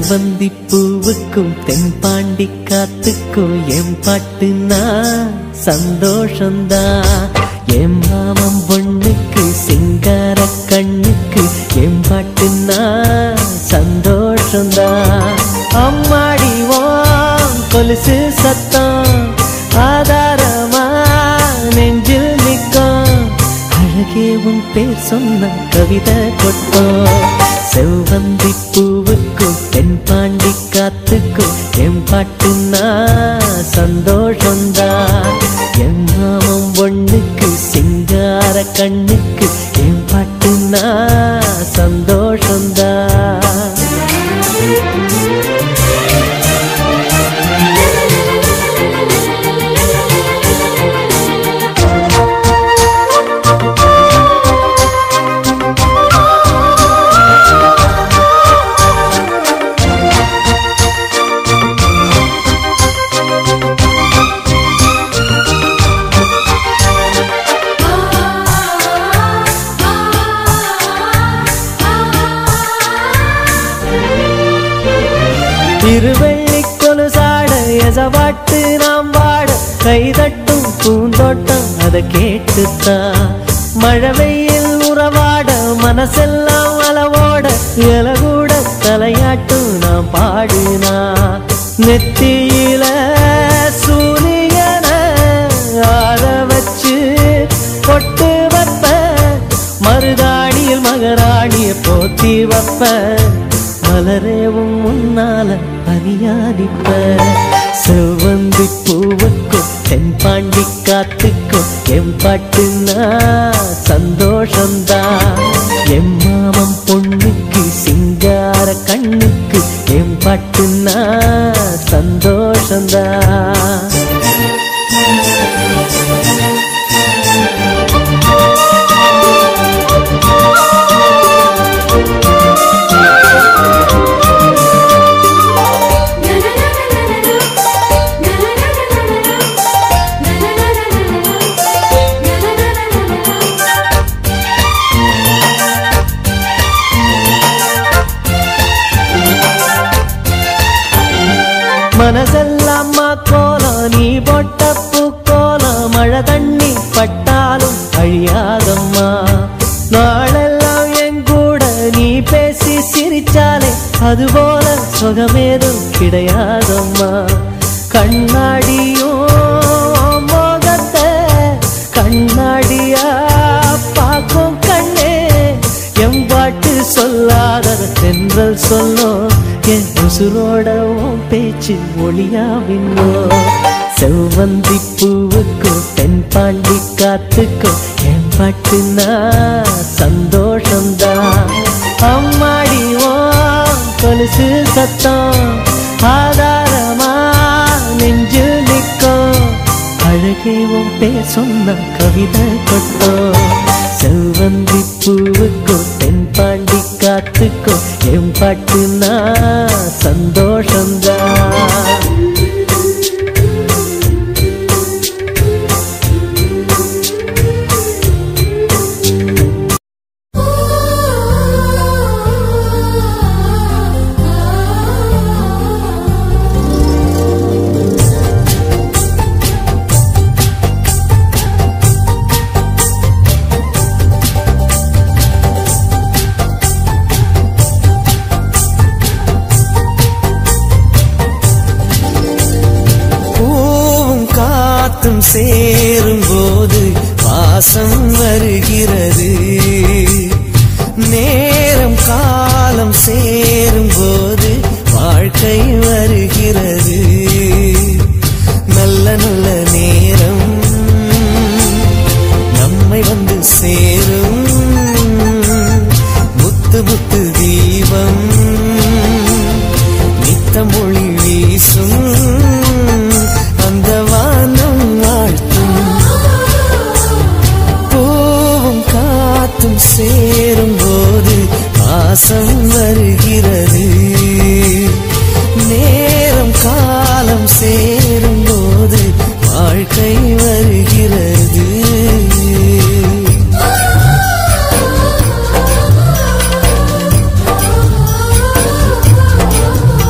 செவ்வந்தி பூவுக்கும் தென்பாண்டி காத்துக்கும் என் பாட்டுனா சந்தோஷந்தா என் மாமன் பொண்ணுக்கு சிங்கார கண்ணுக்கு என் பாட்டுனா சந்தோஷந்தா அம்மாடி வான் கொலுசு சத்தம் ஆதாரமா நெஞ்சில் நிற்கும் அழகே உன் பேர் சொன்ன கவிதை கொட்டும் செவ்வந்தி பூவுக்கும் தென்பாண்டி காத்துக்கும் என் பாட்டுனா சந்தோஷந்தா என் மாமன் பொண்ணுக்கு சிங்கார கண்ணுக்கு என் பாட்டுனா சந்தோஷந்தா திருவள்ளி கொலுசாட எசவாட்டு நாம் வாட கைதட்டும் பூந்தோட்டம் அதை கேட்டுத்தான் மழை வெயில் உறவாட மனசெல்லாம் அளவோட இலகூட தலையாட்டும் நாம் பாடினா நெத்தியில சூரியன ஆட வச்சு பொட்டு வைப்ப மருதாணியில் மகராணிய போத்தி வைப்ப மலரேவும் முன்னால பனியாடிப்ப செவ்வந்தி பூவுக்கும் தென்பாண்டி காத்துக்கும் என் பாட்டுனா சந்தோஷந்தா என் மாமன் பொண்ணுக்கு சிங்கார கண்ணுக்கு என் பாட்டுனா சந்தோஷந்தா மனசெல்லாம் கோலம் நீ போட்ட பூக்கோலம் மழை தண்ணி பட்டாலும் அழியாதம்மா நாளெல்லாம் என் கூட நீ பேசி சிரிச்சாலே அதுபோல சுகமேதும் கிடையாதம்மா கண்ணாடியும் மோகத்தை கண்ணாடியா பார்க்கும் கண்ணே என் பாட்டு சொல்லாத தென்றல் சொல்லும் என் உசுரோட உன் பேச்சு ஒளியா மின்னோ செவ்வந்தி பூவுக்கும் தென்பாண்டி காத்துக்கும் என் பாட்டுனா சந்தோஷந்தா அம்மாடி ஓ கொலுசு சத்தம் ஆதாரமா நெஞ்சு நிற்கும் அழகே உன் பேர் சொன்ன கவிதை கொட்டும் செவ்வந்தி பூவுக்கும் தென்பாண்டி காத்துக்கும் என் பாட்டுனா சந்தோஷந்தான் பூவும் காத்தும் சேரும் போது வாசம் வருகிறது நேரம் காலம் சேரும் போது வாழ்க்கை வருகிறது நல்ல நல்ல நேரம் நம்மை வந்து சேரும் முத்து முத்து தீபம் நித்தம் ஒளி வீசும் அந்த வானம் வாழ்த்தும் பூவும் காத்தும் சேரும் போது வாசம் வருகிறது நேரம் காலம் சேரும் போது வாழ்க்கை வருகிறது ஆ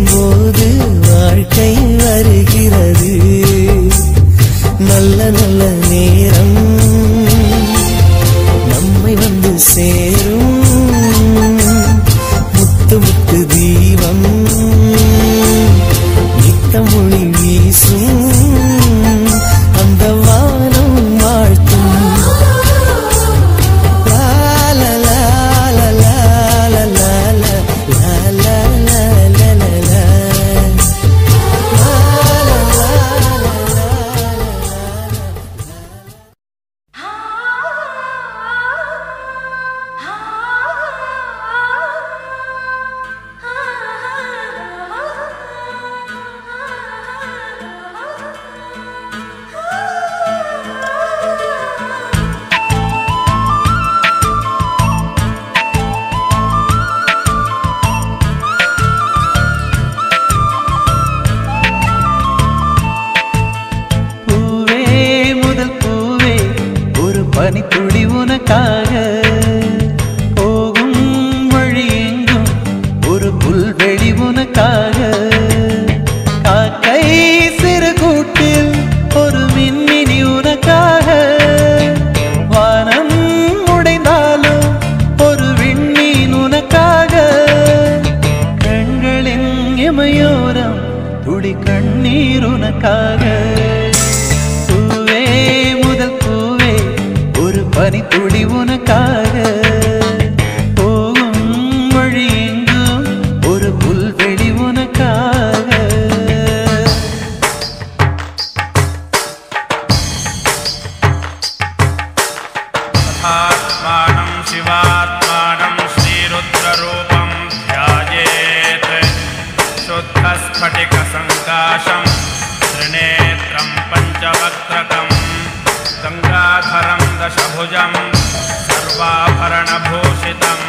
சேரும்போது வாழ்க்கை வருகிறது நல்ல நல்ல நேரம் நம்மை வந்து சேரும் முத்து முத்து தீபம் நித்தம் ஒளி வீசும் அந்த வானம் வாழ்த்தும் லா லா லா லா லா லா லா லா லா லா லா லா லா லா. பூவே முதல் பூவே ஒரு பனித்துளி உனக்காக போகும் வழி எங்கும் ஒரு புல்வெளி உனக்காக காக்கை சிறு கூட்டில் ஒரு மின்மினி உனக்காக வானம் உடைந்தாலும் ஒரு விண்மீன் உனக்காக கண்களின் இமையோரம் துளி கண்ணீர் உனக்காக பூவே முதல் பூவே ஒரு பனித்துளி உனக்காக போகும் வழி எங்கும் ஒரு புல்வெளி உனக்காக आत्मानं शिवात्मानं श्रीरुद्ररूपं ध्यायेत् शुद्धस्फटिकसङ्काशं त्रिनेत्रं पञ्चवक्त्रकं गङ्गाधरं दशभुजं सर्वाभरणभूषितम्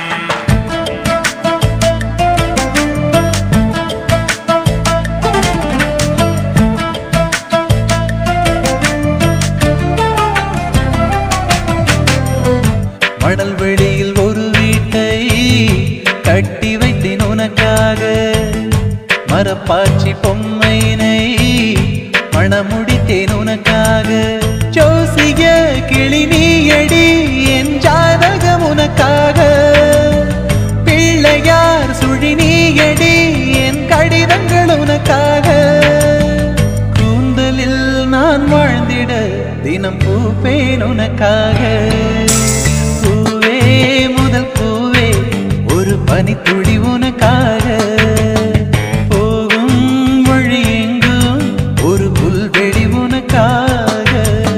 மணல் வெளியில் ஒரு வீட்டை கட்டி வைத்தேன் உனக்காக மரப்பாச்சி பொம்மையினை மணமுடித்தேன் உனக்காக ஜோசிய கிளி நீயடி என் ஜாதகம் உனக்காக பிள்ளையார் சுழி நீயடி என் கடிதங்கள் உனக்காக கூந்தலில் நான் வாழ்ந்திட தினம் பூப்பேன் உனக்காக பூவே முதல் பூவே ஒரு பனித்துளி உனக்காக போகும் வழி எங்கும் ஒரு புல்வெளி உனக்காக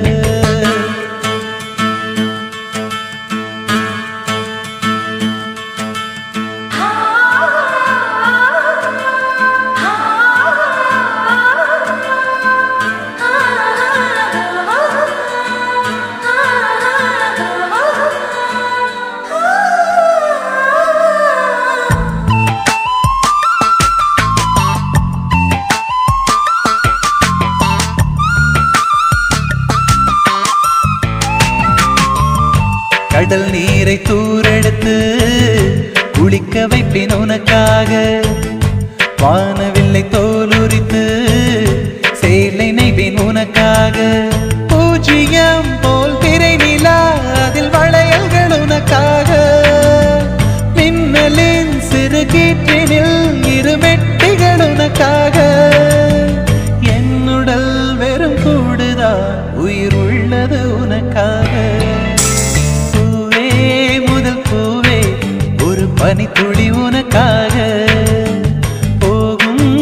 கடல் நீரை தூரெடுத்து குளிக்க வைப்பேன் உனக்காக வானவில்லை தோலுரித்து சேலை நெய்வேன் உனக்காக பூஜ்ஜியம் போல் திரை நிலா அதில் வளையல்கள் உனக்காக மின்னலின் சிறு கீற்றினில் இரு மெட்டிகள் உனக்காக என்னுடல் வெறும் கூடுதான் உயிர் உள்ளது உனக்காக பூவே முதல் பூவே ஒரு பனித்துளி உனக்காக போகும்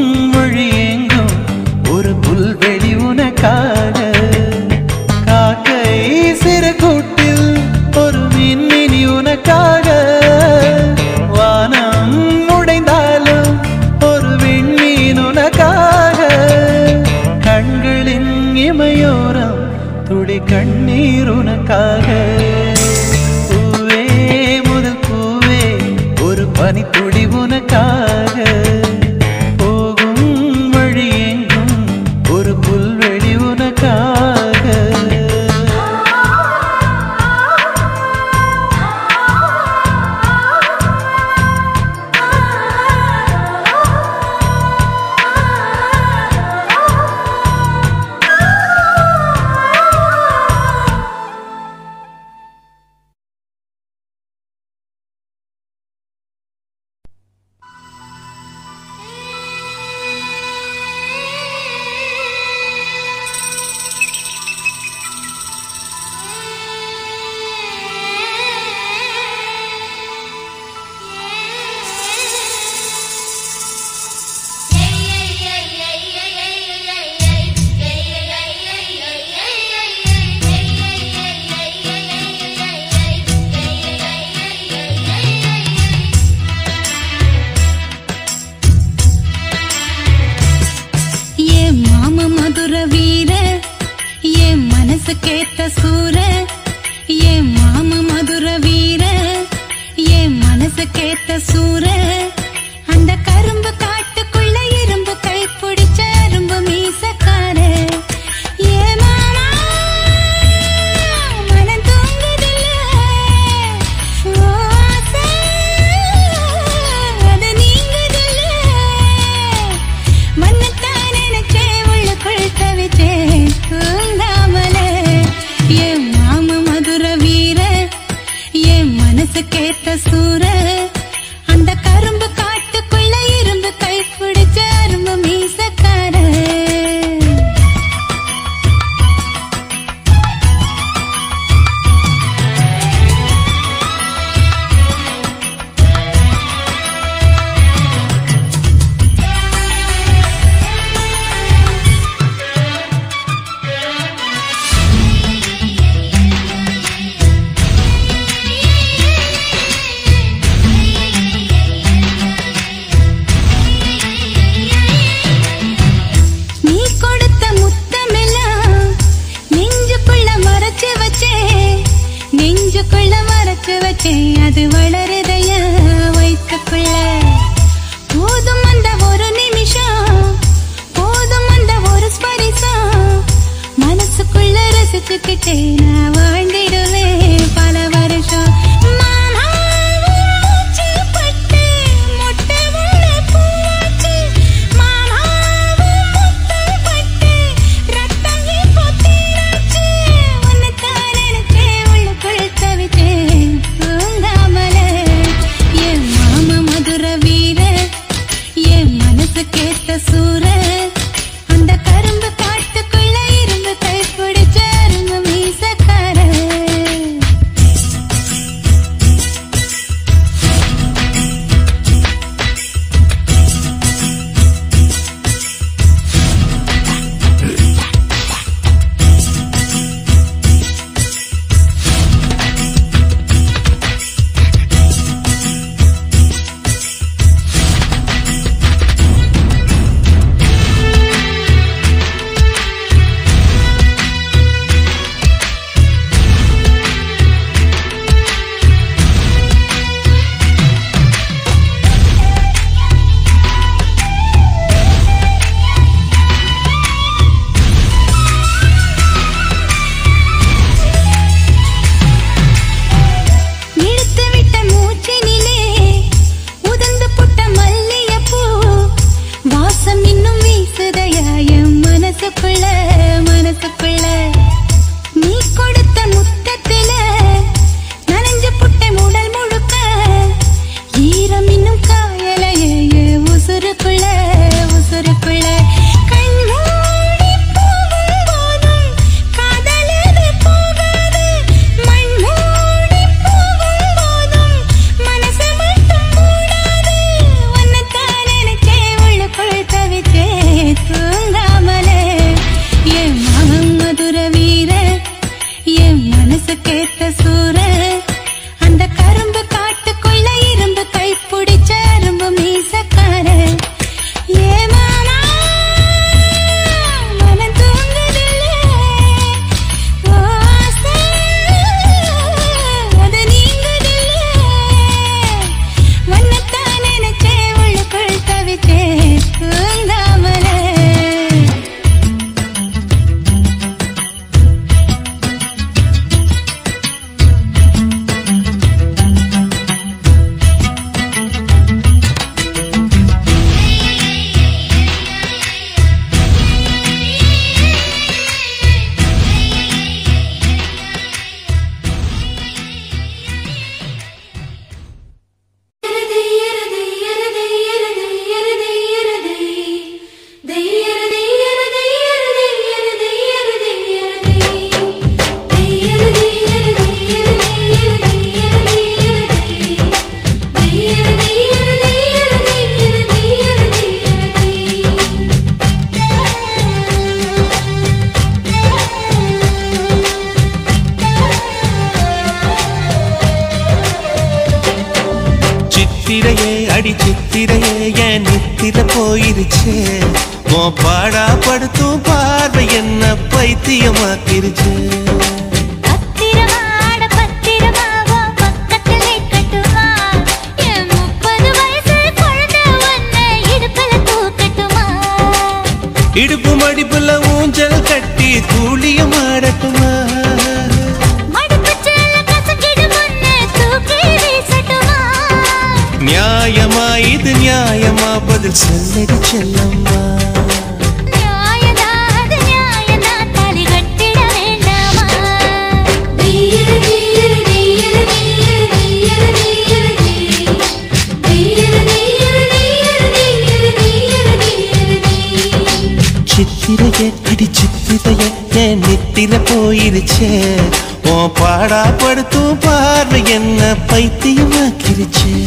மதுர வீர என் மனசுக்கேத்த சூர என் மாம மதுர வீர என் மனசுக்கேத்த சூர அந்த கரும்பு காட்டுக்குள்ள இரும்பு கை பிடிச்ச அரும்பு மீசக்கார ஏ மாமா மனம் தூங்குதில்ல ஓ ஆசை அது நீங்குதில்ல மண்ணத்தான் நினைச்சேன் உள்ளுக்குள் தவிச்சேன் தூங்காமலே என் மாம மதுர வீர என் மனசுக்கேத்த சூர அந்த கரும்பு காட்டுக்குள்ள இரும்பு கை பிடிச்ச அரும்பு மீசக்கார நீ கொடுத்த முத்தமெல்லாம் நெஞ்சுக்குள்ள மறைச்சு வச்சேன் நெஞ்சுக்குள்ள மறைச்சு வச்சேன் அது வளருதைய வயிற்றுக்குள்ள போதும் அந்த ஒரு நிமிஷம் போதும் அந்த ஒரு ஸ்பரிசம் மனசுக்குள்ள ரசிச்சுக்கிட்டே நான் வாழ்ந்திடுவேன் பல வருஷம் மாமா, மூச்சு பட்டு மொட்டை முள்ள பூவாச்சு. மாமா, முத்தம் பட்டு ரத்தம் இப்போ தீராச்சு. உன்னைத்தான் நினைச்சேன், உள்ளுக்குள் தவிச்சேன், தூங்காமலே. என் மாமா மதுர வீர, என் மனசுக்கேத்த சூர. அந்த கரும்பு காட்டுக்குள்ள இருந்து கை பிடிச்ச அரும்பு மீசக்கார இழுத்து விட்ட மூச்சினிலே உதிர்ந்து புட்ட மல்லிகைப்பூ வாசம் இன்னும் வீசுதையா என் மனசுக்குள்ள மனசுக்குள்ள நீ கொடுத்த முத்தத்தில நனைஞ்சு புட்ட உடல் முழுக்க ஈரம் இன்னும் காயலையே என் உசுருக்குள்ள உசுருக்குள்ள கண் மூடி போகும் போதும் காதலது போகாது மண் மூடி போகும் போதும் மனசு மட்டும் மூடாது உன்னைத்தான் நினைச்சேன் உள்ளுக்குள் தவிச்சேன் தூங்காமலே என் மகன் மதுர வீர என் மனசுக்கேத்த சூர அந்த கரும்பு காட்டுக்குள்ள இரும்பு கை பிடிச்ச அரும்பு மீசக்கார ஏ மாமா மனம் தூங்குதில்ல ஓ ஆசை அது நீங்குதில்ல வண்ணத்தான் நினைச்சேன் உள்ளுக்குள் தவிச்சேன் தூங்காமலே சித்திரையே அடி சித்திரையே என் நித்திர போயிருச்சே உன் பாடா படுத்தும் பார்வை என்ன பைத்தியமாக்கிருச்சு பத்திரமாட பத்திரமாவோ பக்கத்தில் நிற்கட்டுமா என் முப்பது வயசு குழந்தை ஒன்ன இடுப்புல தூக்கட்டுமா இடுப்பு மடிப்புல ஊஞ்சல் கட்டி தூளியம் ஆடட்டுமா மடிப்புச்சேல கசக்கிடு முன்னே தூக்கி வீசட்டுமா நியாயமா இது நியாயமா பதில் சொல்லடி செல்லம்மா நியாயதான் அது நியாயதான் தாலி கட்டிட வேண்டாமா நீரு நீரு நீரு நீரு நீரு நீரு நீரு நீரு நீரு நீரு நீரு நீரு நீரு சித்திரைய அடி சித்திரைய என் நித்திர போயிருச்சே உன் பாடா படுத்தும் பார்வை என்ன பைத்தியமாக்கிருச்சே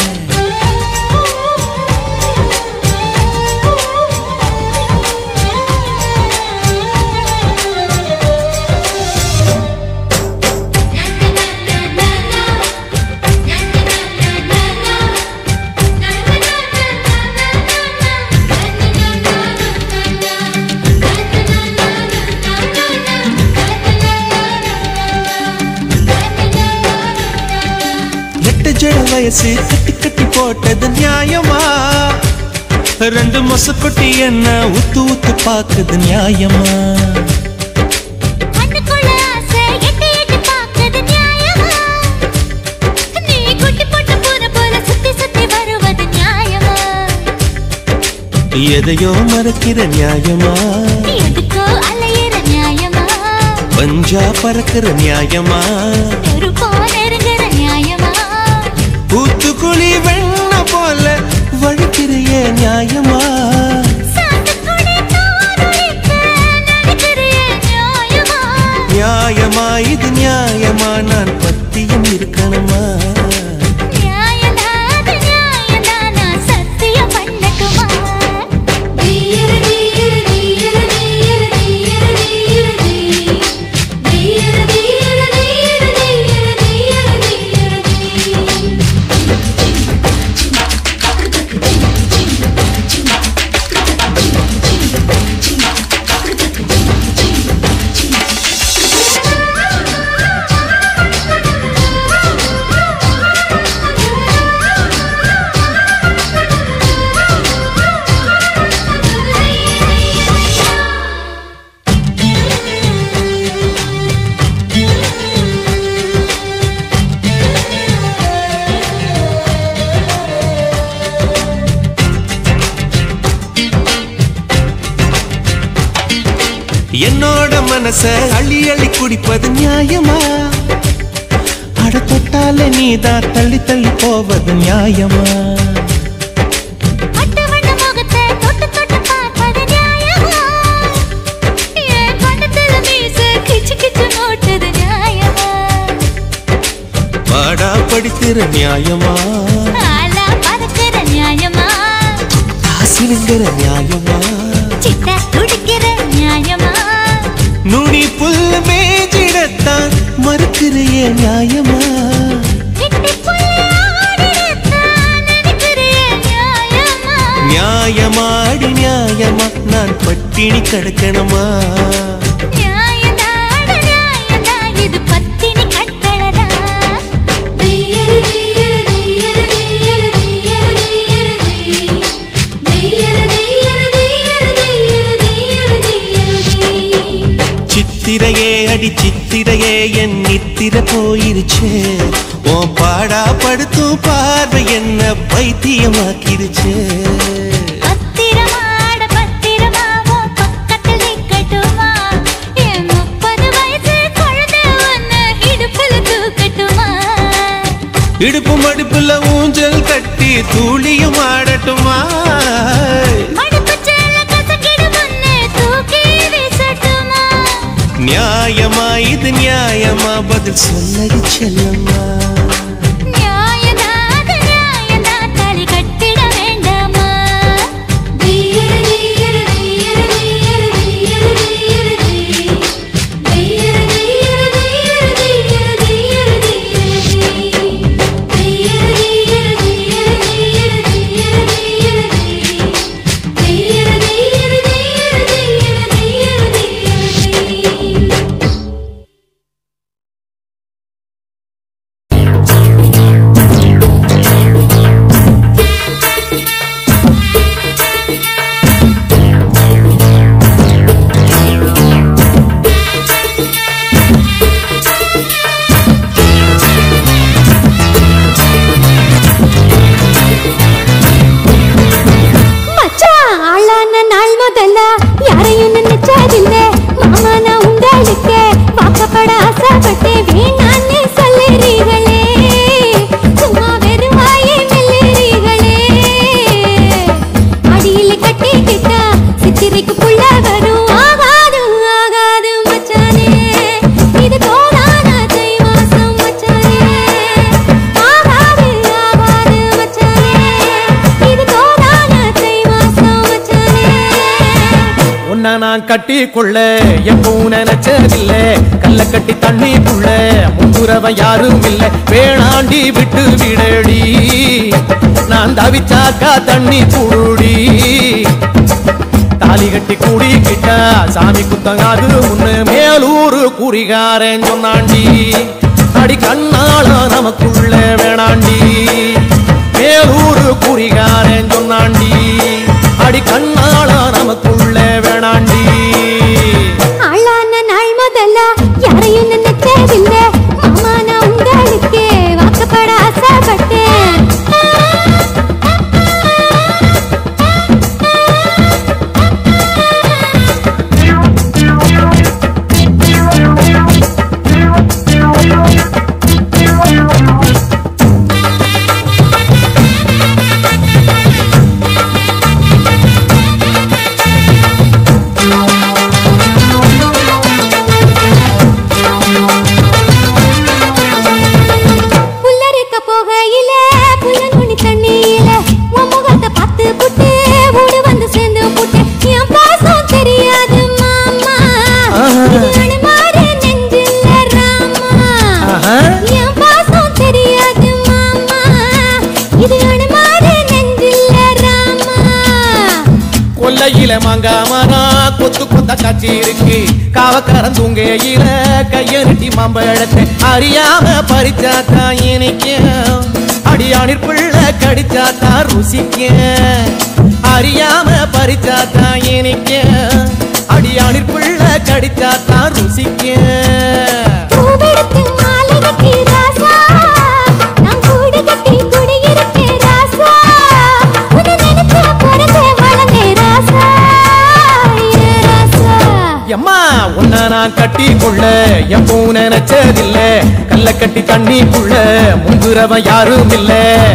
எட்டு ஜட வயசு கட்டி கட்டி போட்டது நியாயமா ரெண்டு மொசக்குட்டி என்ன உத்து உத்து பாக்குது நியாயமா கண்ணுக்குள்ள ஆசை எட்டி எட்டி பார்க்குது நியாயமா? நீ குட்டி போட்ட பூனை போல சுத்தி சுத்தி வருவது நியாயமா? எதையோ மறக்கிற நியாயமா எதுக்கோ அலையிற நியாயமா? பஞ்சா பறக்கிற நியாயமா நெருப்போ நெருங்குற நியாயமா? ஊத்துக்குழி வெண்ண போல வழிக்கிறைய நியாயமா சாத்துக்குடி தோலுரிக்க நினைக்கிறியே நியாயமா? நியாயமா இது நியாயமா நான் பத்தியம் இருக்கணுமா நியாயம்தான், அது நியாயம்தான், நான் சத்தியம் பண்ணட்டுமா? நீரு, நீரு, நீரு, நீரு, நீரு, நீரு, நீரு. நீரு, நீரு, நீரு, நீரு, நீரு, நீரு, நீரு. என்னோட மனச அள்ளி அள்ளி குடிப்பது நியாயமா அட தொட்டால நீதான் தள்ளி தள்ளி போவது நியாயமா அட்டவண முகத்தை தொட்டு தொட்டு பார்ப்பது நியாயமா? என் கண்ணத்துல மீசை கிச்சு கிச்சு மூட்டுது நியாயமா? பாடா படிக்கிற நியாயமா ஆளா பறக்கிற நியாயமா? காசிலுங்கிற நியாயமா சிட்டா துடிக்கிற நியாயமா? நுனி புல் மேஜிடத்தான் மறுக்கிறைய நியாயமா கிட்டி புள்ளி ஆடிடத்தான் நினைக்கிறியே நியாயமா? நியாயமாடி நியாயமா நான் பட்டினி கிடக்கணுமா நியாயம்தான், நியாயம்தான், இது பத்தினி கட்டளைதான். நீரு, நீரு, நீரு, நீரு, நீரு, நீரு, நீரு. நீரு, நீரு, நீரு, நீரு, நீரு, நீரு, நீரு. சித்திரையே அடி சித்திரையே என் நித்திர போயிருச்சே உன் பாடா படுத்தும் பார்வை என்ன பைத்தியமாக்கிருச்சே பத்திரமாட பத்திரமாவோ பக்கத்தில் நிக்கட்டுமா? என் முப்பது வயசு குழந்தை ஒண்ணு இடுப்புல தூக்கட்டுமா? இடுப்பு மடுப்புல ஊஞ்சல் கட்டி தூளியும் ஆடட்டுமா மடிப்புச் சேலை கசக்கிடு முன்னே தூக்கி வீசட்டுமா? நியாயமா இது நியாயமா பதில் சொல்லடி செல்லம்மா நியாயம்தான், அது நியாயம்தான், தாலி கட்டிட வேண்டாமா? நீரு, நீரு, நீரு, நீரு, நீரு, நீரு, நீரு. நீரு, நீரு, நீரு, நீரு, நீரு, நீரு, நீரு. நீரு, நீரு, நீரு, நீரு, நீரு, நீரு, நீரு. நீரு, நீரு, நீரு, நீரு, நீரு, நீரு, நீரு, நீரு. சித்திரைக்கு புள்ள வரும் ஆகாது ஆகாது மச்சானே இது தோதான தை மாசம் மச்சானே ஆகாது ஆகாது மச்சானே இது தோதான தை மாசம் மச்சானே உன்னை நான் கட்டி கொள்ள எப்பவும் நினைச்சதில்ல கல்ல கட்டி தண்ணிக்குள்ள முங்குறவன் யாரும் இல்ல வேணாண்டி விட்டு விடடி நான் தவிச்சாக்கா தண்ணி குடுடி தாலி கட்டி கூடிக்கிட்டா சாமி குத்தங்காது முன்னு மேலூரு குறிகாரன் சொன்னாண்டி அடி கண்ணால நமக்குள்ள வேணாண்டி மேலூரு குறிகாரன் சொன்னாண்டி அடி கண்ணால நமக்குள்ள வேணாண்டி ஆளான நாள் முதல்ல யாரையும் நினைச்சதில்ல மாமா நான் உங்களுக்கு வாக்கப்பட ஆசைப்பட்டேன் புல்லறுக்க போகையில புல்லங்குனி தண்ணியில உன் முகத்தை பார்த்து புட்டு ஓடு வந்து சேர்ந்து புட்டு என் பாசம் தெரியாது மாமா இது அனுமாரு நெஞ்சில்ல ராமா ஆஹா. என் பாசம் தெரியாது மாமா இது அனுமாரு நெஞ்சில்ல ராமா கொல்லையில மாங்காமரா கொத்து கொத்த காட்சி இருக்கு காவக்காரன் தூங்கையில கைய நட்டி மாம்பழத்தை அறியாம பறிச்சாத்தா இனிக்க அடியானிற் பிள்ளை கடிச்சாத்தா ருசிக்க அறியாம பறிச்சாத்தா இனிக்க அடியானிற் பிள்ளை கடிச்சாத்தா ருசிக்க பூவெடுத்து மாலை கட்டி ராசா நான் கூடு கட்டி குடியிருக்கேன் ராசா உன்னை நினைச்சா பிறந்தே வளர்ந்தேன் ராசா ஏ ராசா எம்மா உன்னை நான் கட்டி கொள்ள எப்பவும் நினைச்சதில்ல கல்ல கட்டி தண்ணிக்குள்ள முங்குறவன் யாரும் இல்ல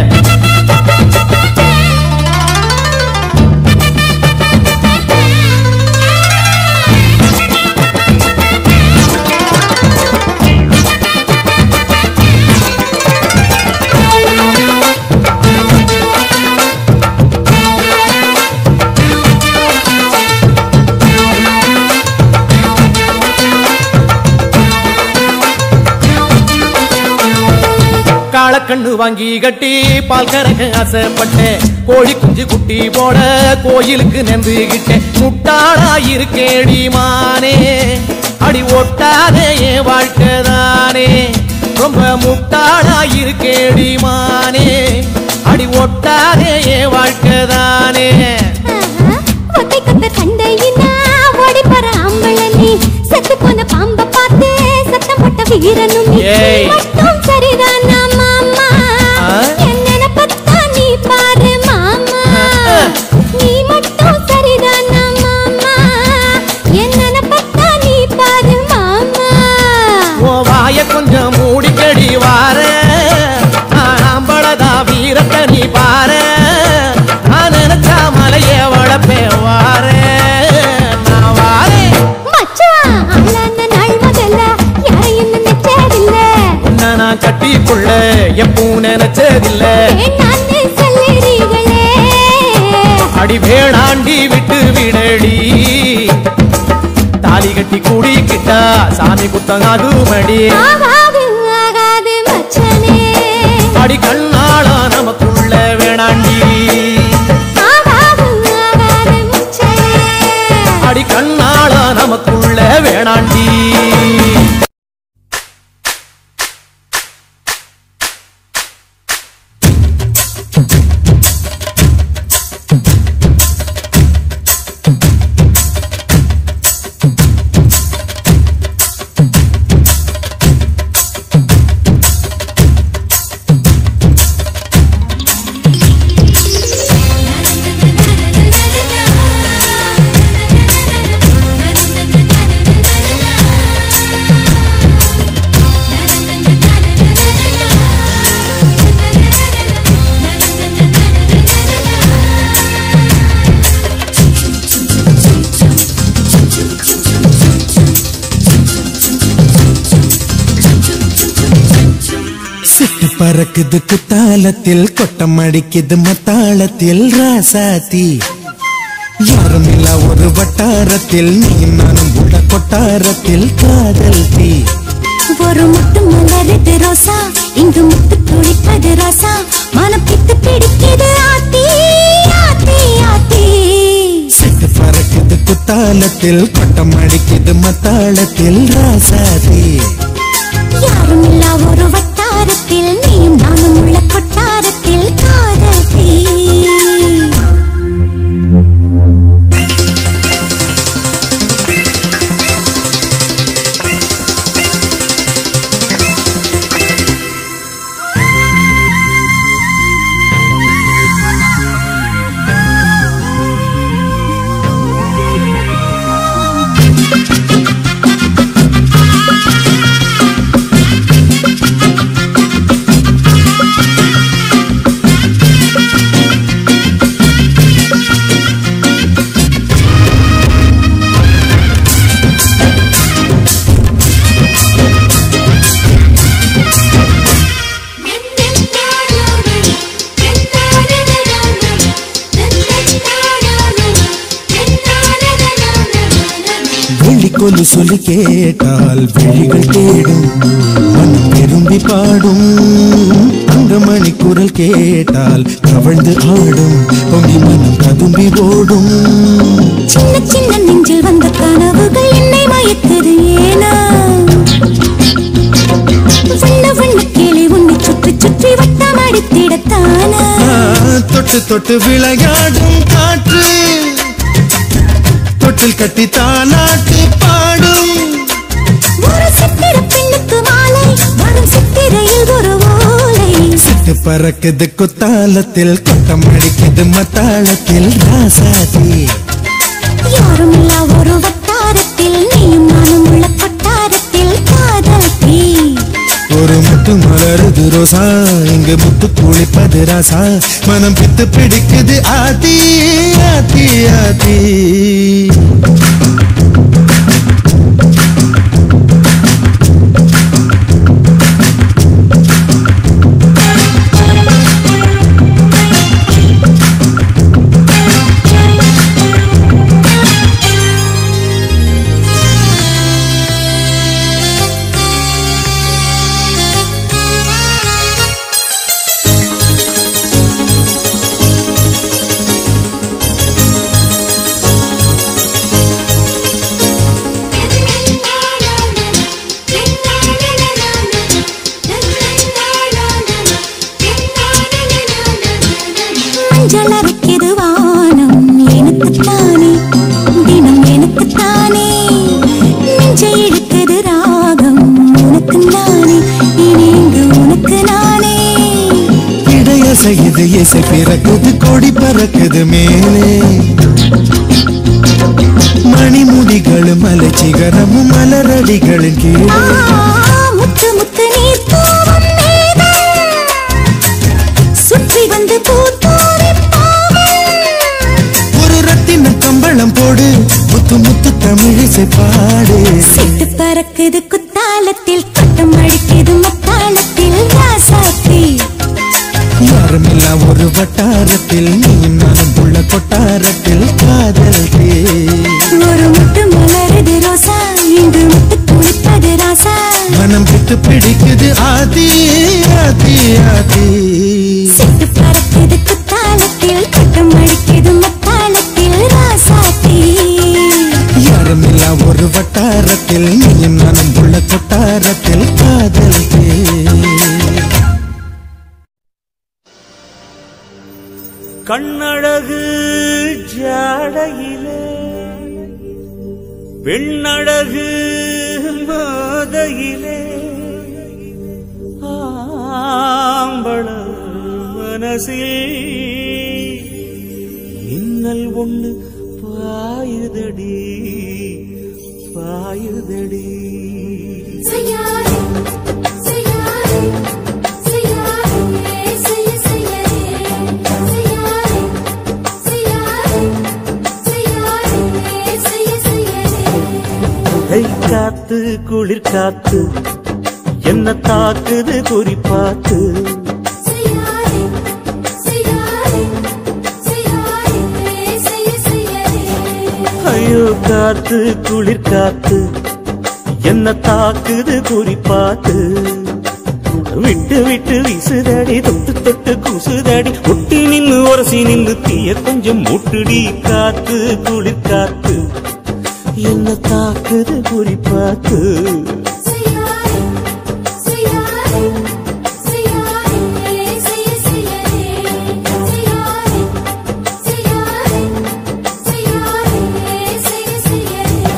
காளக்கண்ணு வாங்கி கட்டி பால் கறக்க ஆசைப்பட்டேன் கோழி குஞ்சு குட்டி போட கோயிலுக்கு நெந்துகிட்டேன் முட்டாளா இருக்கேடி மானே அடி ஒட்டாதே என் வாழ்க்கை தானே ரொம்ப முட்டாளா இருக்கேடி மானே அடி ஒட்டாதே என் வாழ்க்கை தானே ஆஹா, ஒத்தை கொத்த சண்டையினா ஓடி போற ஆம்பளை நீ செத்து போன பாம்ப பார்த்து சத்தம் போட்ட வீரனும் நீ ஏய். மட்டும் சரிதானா மாமா ஆ? என்ன நினைப்பத்தான் நீ பாரு மாமா ஆ. நீ மட்டும் சரிதானா மாமா என்ன நினைப்பத்தான் நீ பாரு மாமா உன் வாய கொஞ்சம் மூடிக்கடி வார ஆம்பளதா வீரத்தை நீ பாரு நான் நினைச்சா மலைய வளப்பேன் வார நான் வாரேன் மச்சான் ஆளான நாள் முதல்ல யாரையும் நினைச்சதில்ல உன்னை நான் கட்டிக்குள்ள எப்பவும் நினைச்சதில்ல வேண்டான்னு சொல்லுறீங்களே அடி வேணாண்டி விட்டு விடடி தாலி கட்டி கூடிக்கிட்டா சாமி குத்தங்காது மடி ஆகாது ஆகாது மச்சானே அடி கண்ணாளா நமக்குள்ள வேணாண்டி ஆகாது ஆகாது மச்சானே அடி கண்ணாளா நமக்குள்ள வேணாண்டி ஆ பறக்குது குத்தாலத்தில் கொட்டம் அடிக்குது மத்தாளத்தில் ராசாத்தி யாரும் இல்ல ஒரு வட்டாரத்தில் நீ நானும் உள்ள கொட்டாரத்தில் காதல் தீ ஒரு முட்டு மலருது ரோசா இங்கு முட்டு குளிப்பது ரோசா மனம் பித்து பிடிக்குது ஆத்தி ஆத்தி ஆத்தி சிட்டு பறக்குது குத்தாலத்தில் கொட்டம் அடிக்குது மத்தாளத்தில் ராசாத்தி யாரும் இல்லா ஒரு வட்டாரத்தில் நீயும் நானும் உள்ள கொட்டாரத்தில் காதல் தீ வெளிக்கொலு சொல்லி கேட்டால் விழிகள் தேடும் மனம் விரும்பி பாடும் தங்கமணி குரல் கேட்டால் கவழ்ந்து ஆடும் பொங்கி மனம் கதும்பி ஓடும் சின்ன சின்ன நெஞ்சில் வந்த கனவுகள் என்னை மயக்குது ஏனா வண்ண வண்ண கிளி உன்னை சுற்றி சுற்றி வட்டம் அடித்திடத்தானா ஆ, தொட்டு தொட்டு விளையாடும் காற்று தொட்டில் கட்டி தாலாட்டு பாடும் ஒரு சித்திர பெண்ணுக்கு மாலை வரும் சித்திரையில் ஒரு ஓலை சிட்டு பறக்குது குத்தாலத்தில் கொட்டம் அடிக்குது மத்தாளத்தில் ராசாதி யாரும் இல்லா ஒரு வட்டாரத்தில் நீயும் நானும் உள்ள கொட்டாரத்தில் காதல் தீ ஒரு முத்து மலருது ரோசா இங்கு முத்து குளிப்பது ராசா மனம் பித்து பிடிக்குது ஆதி ஆதி ஆதி மஞ்சள் அரைக்குது வானம் எனக்குத்தானே தினம் எனக்குத்தானே நெஞ்சை இழுக்குது ராகம் உனக்கு நானே இனி இங்கு உனக்கு நானே இடையசையுது இசை பிறக்குது கொடி பறக்குது மேலே மணிமுடிகளும் மலச்சிகரமும் மலரடிகளின் ஆ, கீழே முத்து முத்து நீர் தூவும் மேகம் சுற்றி வந்து பூத்தூவி ஒரு ரத்தின கம்பளம் போடு முத்து முத்து தமிழிசை பாடு சிட்டு பறக்குது குத்தாலத்தில் கொட்டம் அடிக்குது மத்தாளத்தில் ராசாத்தி யாரும் இல்ல ஒரு வட்டாரத்தில் நீ நானும் உள்ள கொட்டாரத்தில் காதல் தே ஒரு முட்டு மலருது ரோசா இங்கு முட்டு குளிப்பது ராசா மனம் விட்டு பிடிக்குது ஆதி ஆதி ஆதி சிட்டு பறக்குது குத்தாலத்தில் கொட்டம் அடிக்குது மத்தாளத்தில் ராசாத்தி யாரும் இல்ல ஒரு வட்டாரத்தில் நீயும் நானும் உள்ள கொட்டாரத்தில் காதல் தே கண்ணழகு ஜாடையிலே பெண்ணழகு மாதையிலே ஆம்பள மனசில் மின்னல் ஒண்ணு பாயுதடி பாயுதடி செய்யாதே செய்யாதே செய்யாதே செய்ய செய்யாதே செய்யாதே செய்யாதே செய்யாதே செய்ய செய்யாதே கை காத்து குளிர் காத்து என்ன தாக்குது குறி பார்த்து ஐயோ காத்து குளிர் காத்து என்ன தாக்குது குறி பார்த்து விட்டு விட்டு வீசுதடி தொட்டு தொட்டு கூசுதடி ஒட்டி நின்னு உரசி நின்னு தீய கொஞ்சம் முட்டுடி காத்து குளிர் காத்து என்ன தாக்குது குறி பார்த்து செய்யாதே செய்யாதே செய்யாதே செய்ய செய்யாதே செய்யாதே செய்யாதே செய்யாதே செய்ய செய்யாதே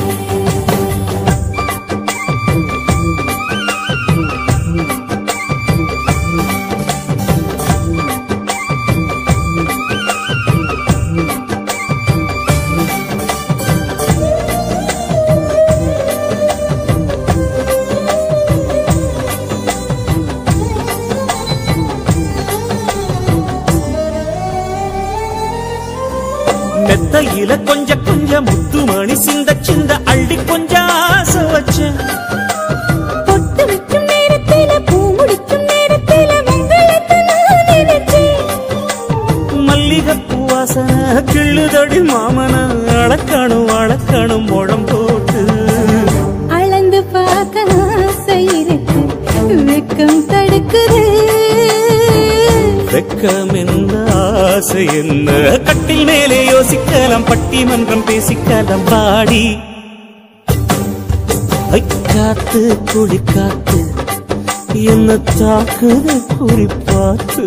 மெத்தையில கொஞ்ச கொஞ்ச முத்துமணி சிந்த சிந்த அள்ளி கொஞ்ச ஆசை வச்சேன் பொட்டு வைக்கும் நேரத்தில பூ முடிக்கும் நேரத்தில மங்களத்தை நான் நினைச்சேன் மல்லிகைப்பூ வாசனை கிள்ளுதடி மாமன அளக்கணும் அளக்கணும் முழம் போட்டு அளந்து பார்க்க ஆசை இருக்கு வெக்கம் தடுக்குது வெக்கம் என்ன ஆசை என்ன கட்டில் மேலே யோசிக்கலாம் பட்டிமன்றம் பேசிக்கலாம் பாடி ஐ, காத்து குழி காத்து என்ன தாக்குது குறி பார்த்து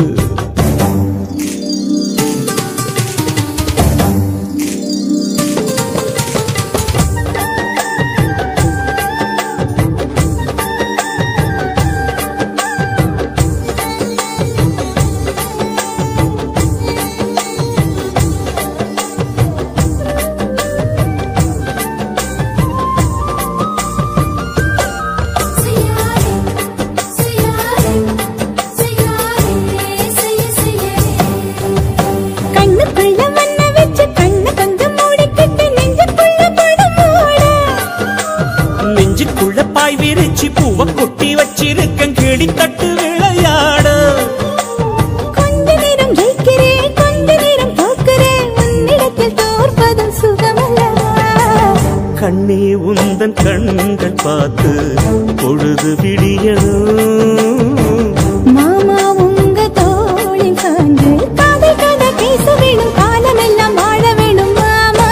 செய்யாதே செய்யாதே செய்யாதே செய்ய செய்யாதே கண்ணுக்குள்ள மண்ண வச்சு கண்ணு கொஞ்சம் மூடிக்கிட்டு நெஞ்சுக்குள்ள படம் மூட நெஞ்சுக்குள்ள பாய் விரிச்சு பூவ கொட்டி வச்சிருக்கேன் கிளி தட்டு விளையாட கொஞ்ச நேரம் ஜெயிக்கிறேன் கொஞ்ச நேரம் தோக்கிறேன் உன்னிடத்தில் தோற்பதும் சுகமல்லவா கண்ணே உந்தன் கண்கள் பார்த்து பொழுது விடியணும் மாமா உங்க தோளில் சாய்ந்து காதல் கதை பேச வேணும் காலமெல்லாம் வாழ வேணும் மாமா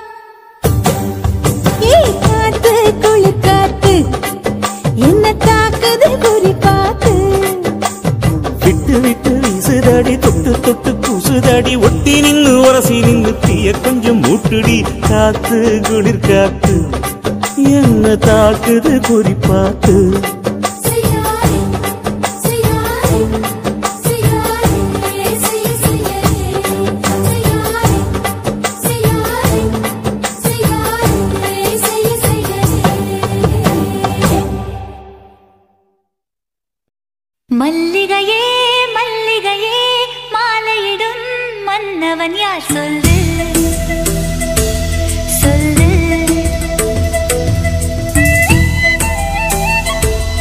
ஏ காத்து குளிர் காத்து என்ன தாக்குது குறி பார்த்து விட்டு விட்டு வீசுதடி தொட்டு தொட்டு கூசுதடி ஒட்டி நின்னு உரசி நின்னு தீய கொஞ்சம் மூட்டுடி காத்து குளிர் காத்து என்ன தாக்குது குறி பார்த்து செய்யாதே செய்யாதே செய்யாதே செய்ய செய்யாதே செய்யாதே செய்யாதே செய்யாதே செய்ய செய்யாதே மல்லிகையே மல்லிகையே மாலையிடும் மன்னவன் யார் சொல்லு சொல்லு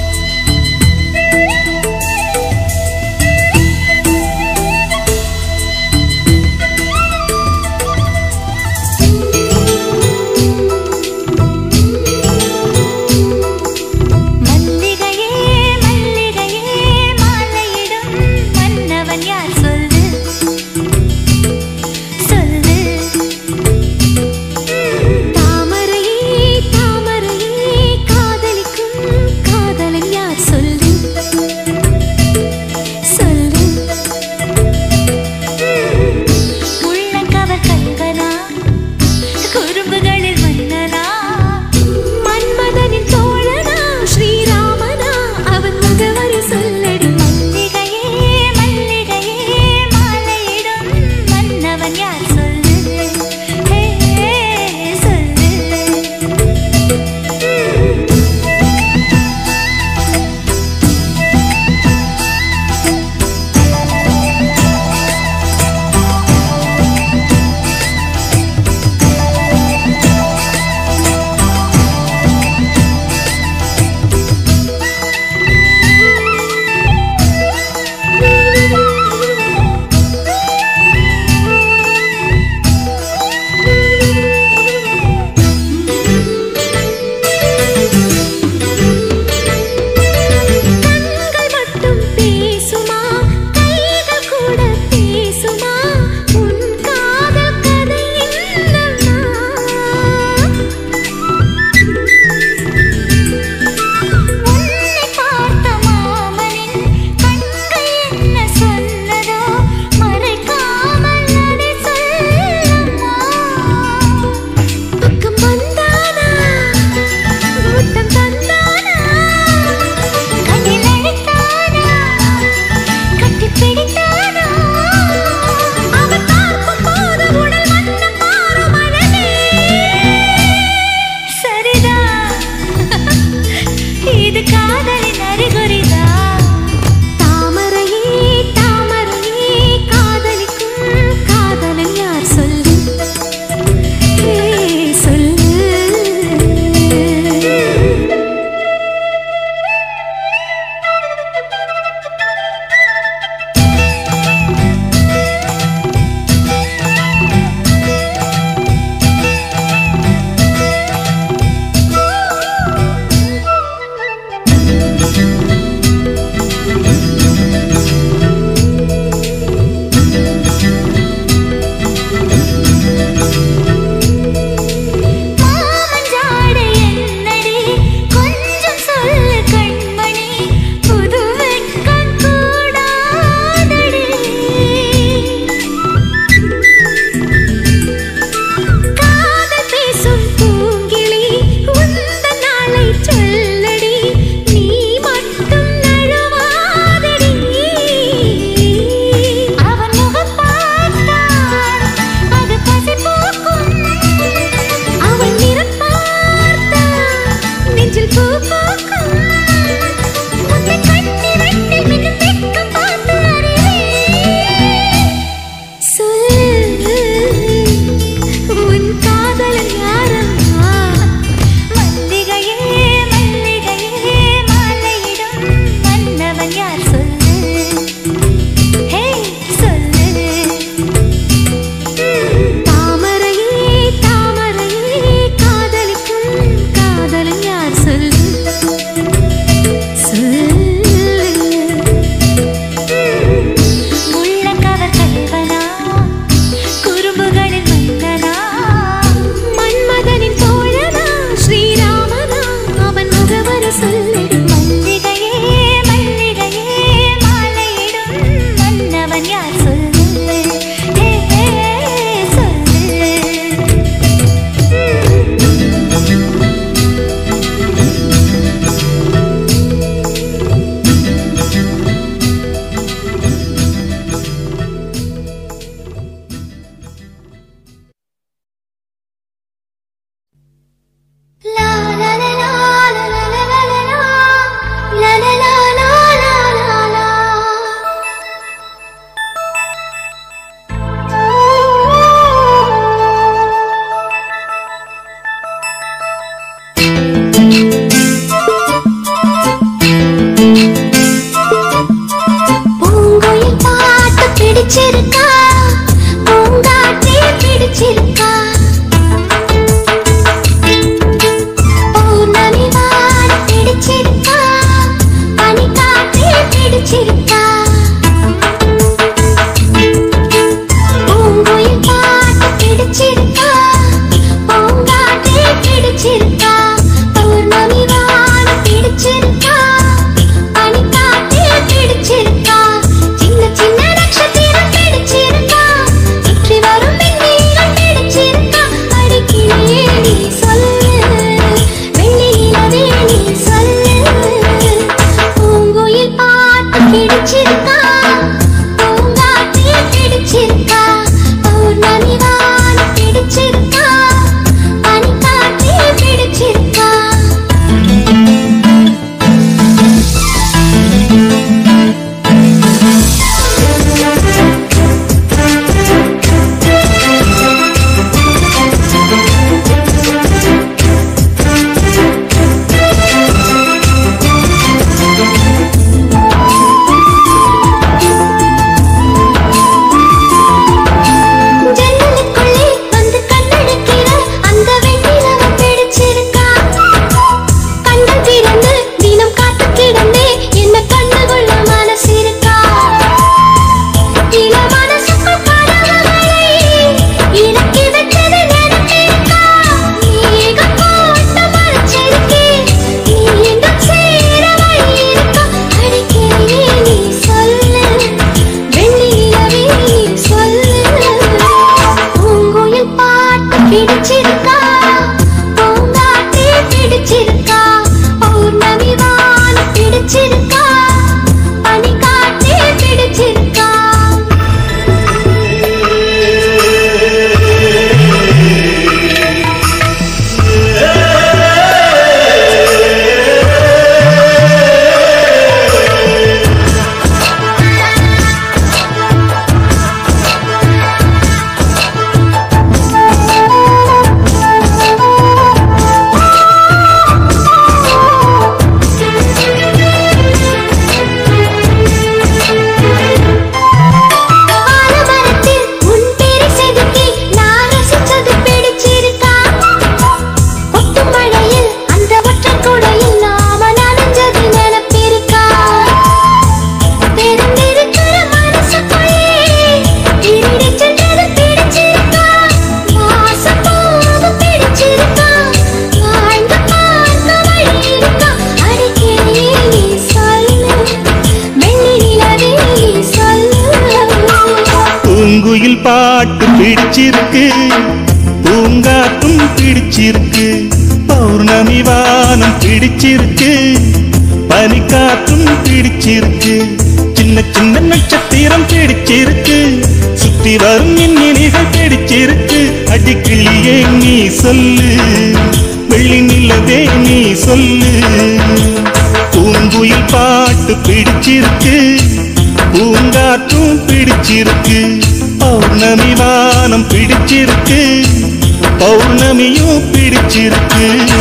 பாட்டு பிடிச்சிருக்கு பூங்காத்தும் பிடிச்சிருக்கு பௌர்ணமி வானம் பிடிச்சிருக்கு பனிக்காற்றும் பிடிச்சிருக்கு சின்ன சின்ன நட்சத்திரம் பிடிச்சிருக்கு சுற்றி வரும் மின்னினிகள் பிடிச்சிருக்கு அடிக்கிளியே நீ சொல்லு வெள்ளி நிலவே நீ சொல்லு பூங்குயில் பாட்டு பிடிச்சிருக்கு பூங்காற்றும் பிடிச்சிருக்கு பௌர்ணமி வானம் பிடிச்சிருக்கு பௌர்ணமியும் பிடிச்சிருக்கு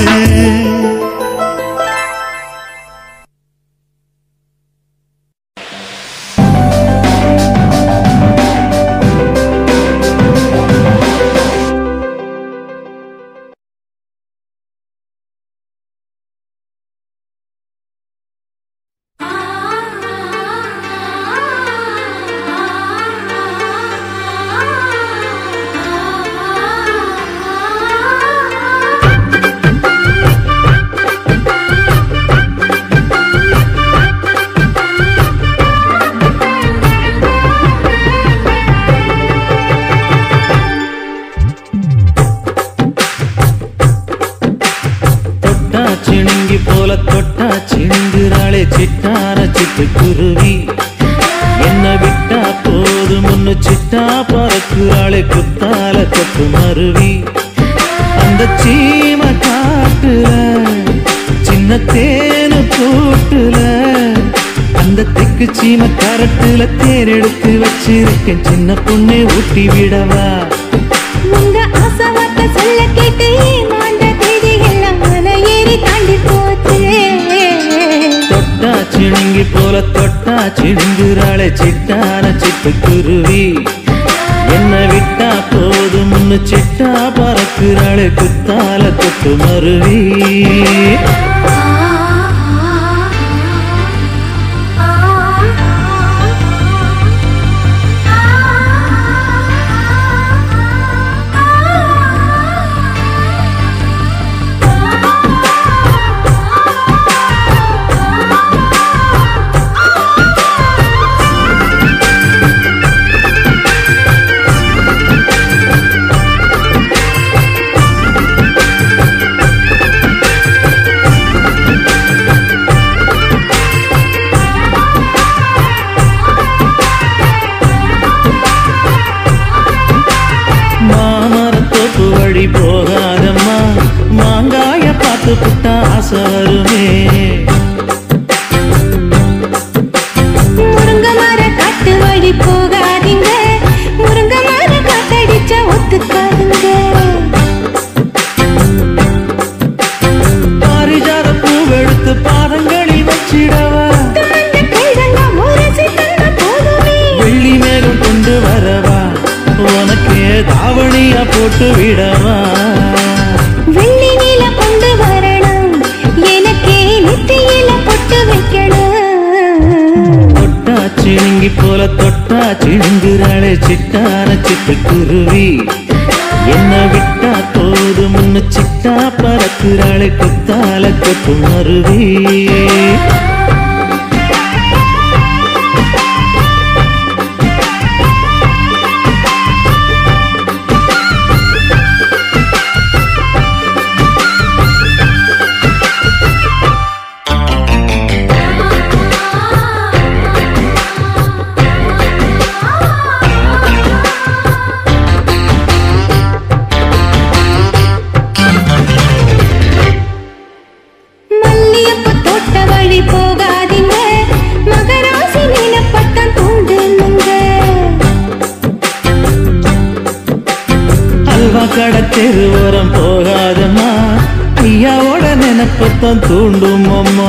தொட்டா சிணுங்கி போல தொட்டா சிணுங்குறாளே சிட்டார சிட்டுக்குருவி என்ன விட்டா போதும் ஒன்னு சிட்டா பறக்குறாளே குத்தால கொத்து மருவி அந்த சீம காட்டுல சின்ன தேனு கூட்டுல அந்த தெக்கு சீம கரட்டுல தேர் எடுத்து வச்சிருக்கேன் சின்ன பொண்ணே ஊட்டி விடவா உங்க ஆசவார்த்தை சொல்ல கேட்டு ஏமாந்த தேதி எல்லாம் மலை ஏறி தாண்டி போச்சு தொட்டா சிணுங்கி போல தொட்டா சிணுங்குறாளே சிட்டான சிட்டுக்குருவி என்ன விட்டா போதும் முன்னு சிட்டா பறக்குறாளே குத்தால கொத்து மருவி மாமரத்தோப்பு வழி போகாதம்மா மாங்காய பார்த்து புட்டா ஆசை வருமே முருங்க மர காட்டு வழி போகாதீங்க முருங்க மர காத்தடிச்சா ஒத்துக்காதுங்க பாரிஜாத பூவெடுத்து பாதங்களில் வச்சிடவா தாண்ட கைதங்க முரசி தந்த போதுமே வெள்ளி மேகம் கொண்டு வரவா உனக்கே தாவணியா போட்டு விடவா வெள்ளி நீல கொண்டு வரணும் எனக்கே நெத்தியில பொட்டு வைக்கணும் தொட்டா சிணுங்கி போல தொட்டா சிணுங்குறாளே சிட்டான சிட்டுக்குருவி என்ன விட்டா போதும் முன்னு சிட்டா பறக்குறாளே குத்தால கொத்து மருவி மல்லியப்பூ தோட்ட வழி போகாதீங்க மகராசி நீலப்பட்டம் தூண்டுனுங்க அல்வா கடை தெருவோரம் போகாதம்மா ஐயாவோட நினைப்பத்தான் தூண்டும் அம்மா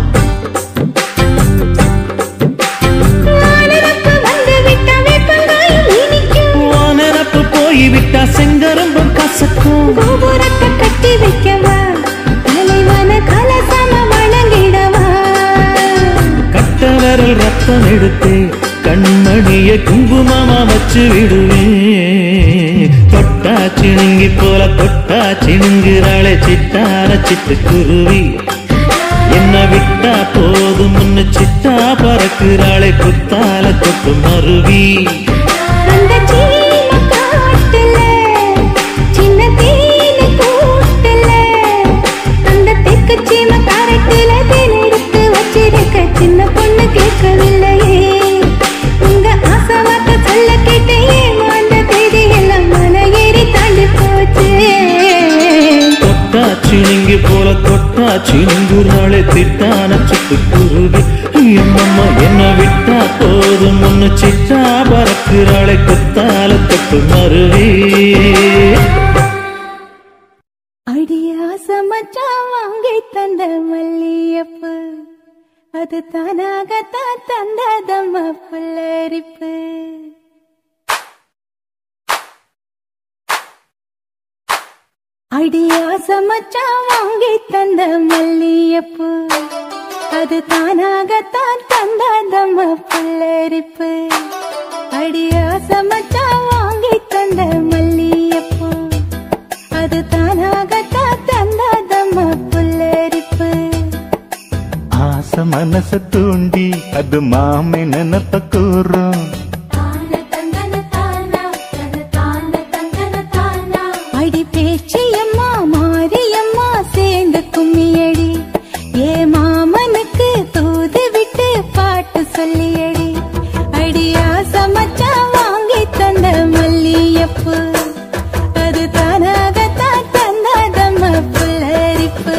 வானரப்பு வந்து விட்ட வேப்பங்காயும் இனிக்கும் உன் நினப்பு போய்விட்டா செங்கரும்பும் கசக்கும் கோபுரத்தை கட்டி வைக்கவா தலைவன கலசம வணங்கிடவா கட்ட விரல் ரத்தம் எடுத்து கண்மணிய குங்குமமா வச்சு விடுவேன் தொட்டா சிணுங்கி போல தொட்டா சிணுங்குறாளே சிட்டார சிட்டுக்குருவி என்ன விட்டா போதும் முன்னு சிட்டா பறக்குறாளே குத்தால கொத்து மருவி அந்த சீன கொட்டாச்சி நுங்குறாளே திட்டான சிட்டுக்குருவி எம்மம்மா என்ன விட்டா போதும் முன்ன சிட்டா பறக்குறாளே கொத்தால தொட்டு மருவி அடியாச மச்சான் வாங்கி தந்த மல்லியப்பு அது தானாகத்தான் தந்ததம்ம புல்லரிப்பு அடியாச மச்சான் வாங்கி தந்த மல்லியப்பு அது தானாகத்தான் தந்ததம்ம புல்லரிப்பு அடியாச மச்சான் வாங்கி தந்த மல்லியப்பு அது தானாகத்தான் தந்ததம்ம புல்லரிப்பு ஆசை மனச தூண்டி அது மாமை நினப்ப கூறும் அடி பேச்சியம்மா மாரியம்மா சேர்ந்து கும்மியடி ஏ மாமனுக்கு தூது விட்டு பாட்டு சொல்லியடி அடியா சமச்சா வாங்கி தந்த மல்லியப்பு அது தானாகத்தான் தந்ததம்ம புல்லரிப்பு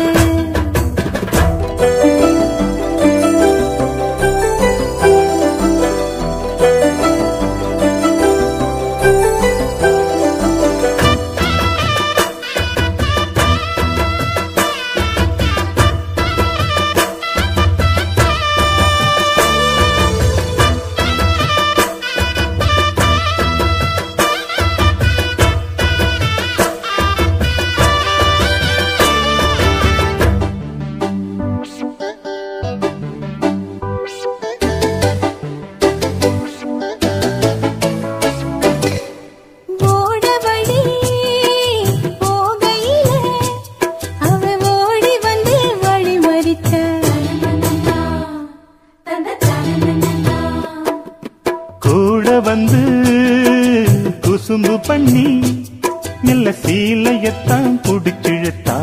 ஓடவழி போகையில அவ ஓடி வந்து வழி மறித்த கூட வந்து குசும்பு பண்ணி நல்ல சீலையத்தான் புடிச்சிழுத்தா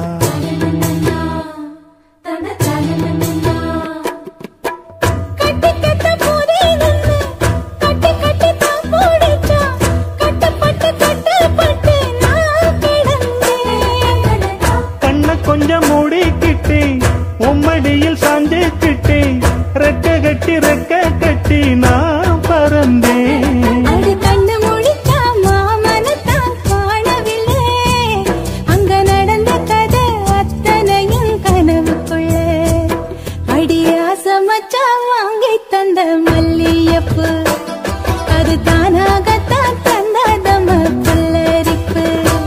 கட்டி கட்ட போதே நின்னு கட்டி கட்டி தான் போடிச்சா கட்டப்பட்டு கட்டப்பட்டு நான் கிடந்தேன் கண்ண கொஞ்சம் மூடிக்கிட்டே உம்மடியில் சாஞ்சுக்கிட்டே ரெக்க கட்டி ரெக்க கட்டி நான் பறந்தேன் அடி கண்ணு முழிச்சா மாமனத்தான் காணவில்லை அங்க நடந்த கதை அத்தனையும் கனவுக்குள்ள அடியாச மச்சா வாங்கி தந்த மல்லியப்பு அது தானாகத்தான் தந்ததம புல்லரிப்பு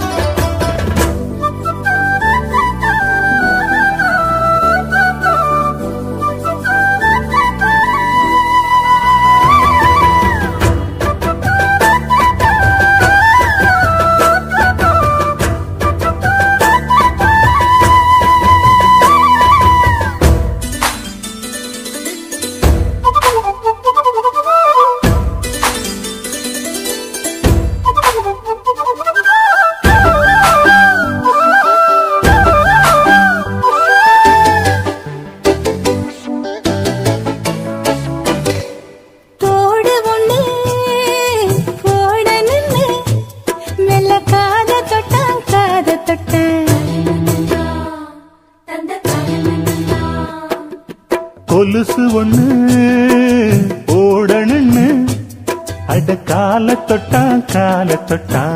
தோடு ஒண்ணு போட நின்னு மெல்ல காத தொட்டான் காத தொட்டான் கொலுசு ஒண்ணு ஓடணுன்னு அட கால தொட்டா கால தொட்டா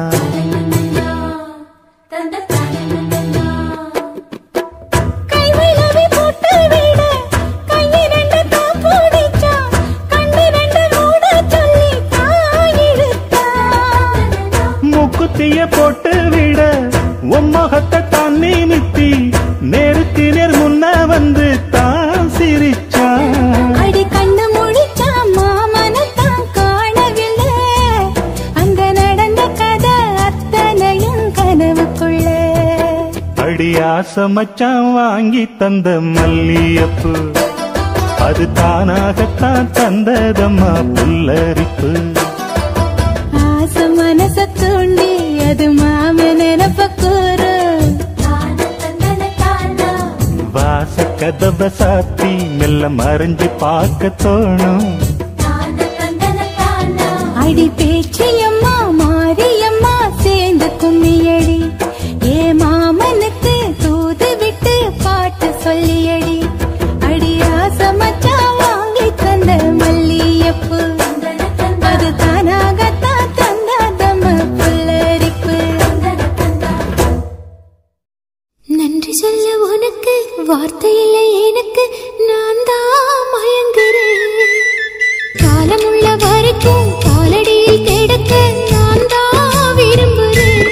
கை விழவி போட்டு விட கையை ரெண்டு தான் பிடிச்சா கண்ணு ரெண்டு மூட சொல்லி தாயிழுத்தான் மூக்குத்திய போட்டு விட உம்மகத்தை தான் நிமித்தி நேருக்கு நேர் முன்ன வந்து தான் சிரிச்சா அடி கண்ணு முழிச்சா மாமனத்தான் காணவில்லை அங்க நடந்த கதை அத்தனையும் கனவுக்குள்ள அடி ஆசை மச்சான் வாங்கி தந்த மல்லியப்பு அது தானாகத்தான் தந்ததம்மா புல்லரிப்பு ஆசை மனச தூண்டி அது மாம நினப்ப கூறு வாச கதவை சாத்தி மெல்ல மறைஞ்சு பார்க்க தோணும் அடி பேச்சியம்மா மாரியம்மா சேர்ந்து கும்மியடி ஏ மாமனுக்கு தூது விட்டு பாட்டு சொல்ல உனக்கு வார்த்தை இல்லை எனக்கு நான் தான் மயங்குறேன் காலமுள்ள வரைக்கும் காலடியில் கிடக்க நான் தான் விரும்புறேன்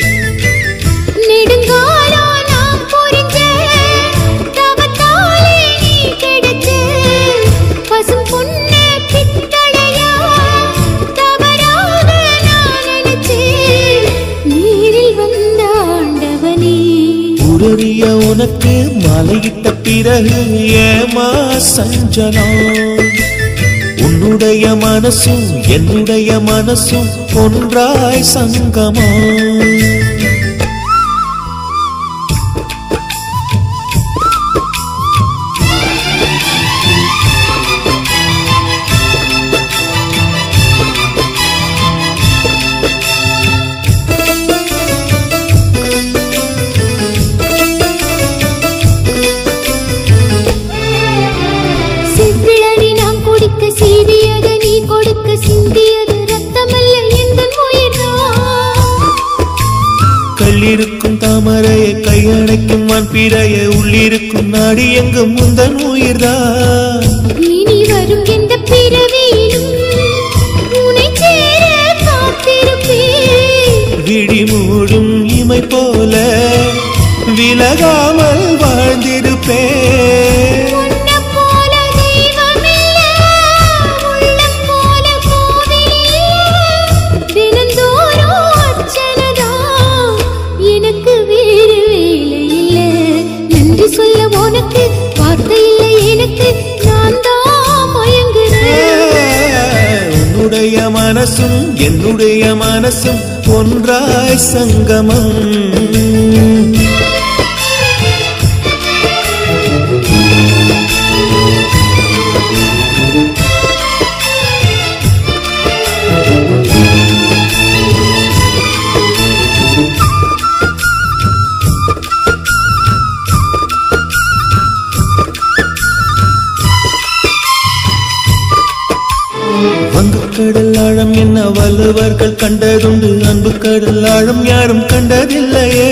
நெடுங்காலம் நான் புரிஞ்ச தவத்தாலே நீ கிடைச்ச பசும் பொண்ணு பித்தளையா தவறாக நான் நினைச்சேன் நீரில் வந்த ஆண்டவனே உடறிய உனக்கு மலையிட்ட பிறகு ஏமா சஞ்சலம் உன்னுடைய மனசும் என்னுடைய மனசும் ஒன்றாய் சங்கமா செவ்விழறி நாம் குடிக்க சீவியத நீ கொடுக்க சிந்தியது ரத்தமல்ல எந்த உயிர்தான் கல்லிருக்கும் தாமரையை கையணைக்கும் வான்பிறைய உள்ளிருக்கும் நாடி எங்கும் முந்தன் உயிர்தான் இனி வரும் எந்த பிறவியிலும் உனை சேர காத்திருப்பேன் விழி மூடும் இமை போல விலகாமல் வாழ்ந்திருப்பேன் உன்னைப் போல தெய்வமில்ல, உள்ளம் போல கோவிலில்ல. தினந்தோறும் அர்ச்சனைதான், எனக்கு வேறு வேலை இல்ல. நன்றி சொல்ல உனக்கு வார்த்தை இல்லை எனக்கு நான் தான் மயங்குறேன் உன்னுடைய மனசும் என்னுடைய மனசும் ஒன்றாய் சங்கமம் வங்கு கடல் ஆழம் என்ன வள்ளுவர்கள் கண்டதுண்டு அன்பு கடல் ஆழம் யாரும் கண்டதில்லையே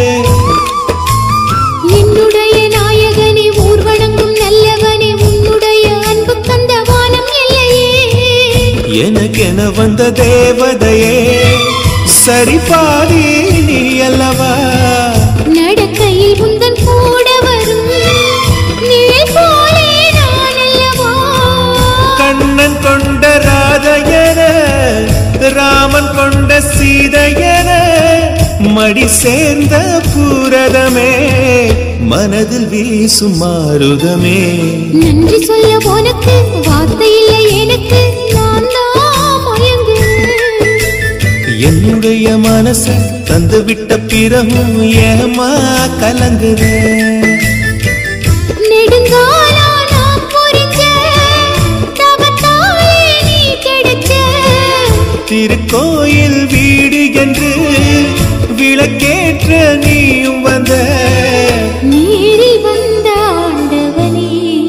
என்னுடைய நாயகனே ஊர் வணங்கும் நல்லவனே உன்னுடைய அன்பு கந்த வானம் இல்லையே எனக்கென வந்த தேவதையே சரி பாதி நீ அல்லவா நடக்கையில் உந்தன் கூட வரும் நிழல் போலே நான் அல்லவா கண்ணன் கொண்ட ராதையன ராமன் கொண்ட சீதையன மடி சேர்ந்த பூரதமே மனதில் வீசும் மாருதமே நன்றி சொல்ல உனக்கு வார்த்தை இல்லை எனக்கு நான் தான் மயங்குறேன் என்னுடைய மனச தந்து விட்ட பிறகும் ஏமா கலங்குறேன் நெடுங்காலம் நான் புரிஞ்ச தவத்தாலே நீ கிடைச்ச திருக்கோயில் வீடு என்று விளக்கேற்ற நீயும் வந்த நீரில் வந்த ஆண்டவனே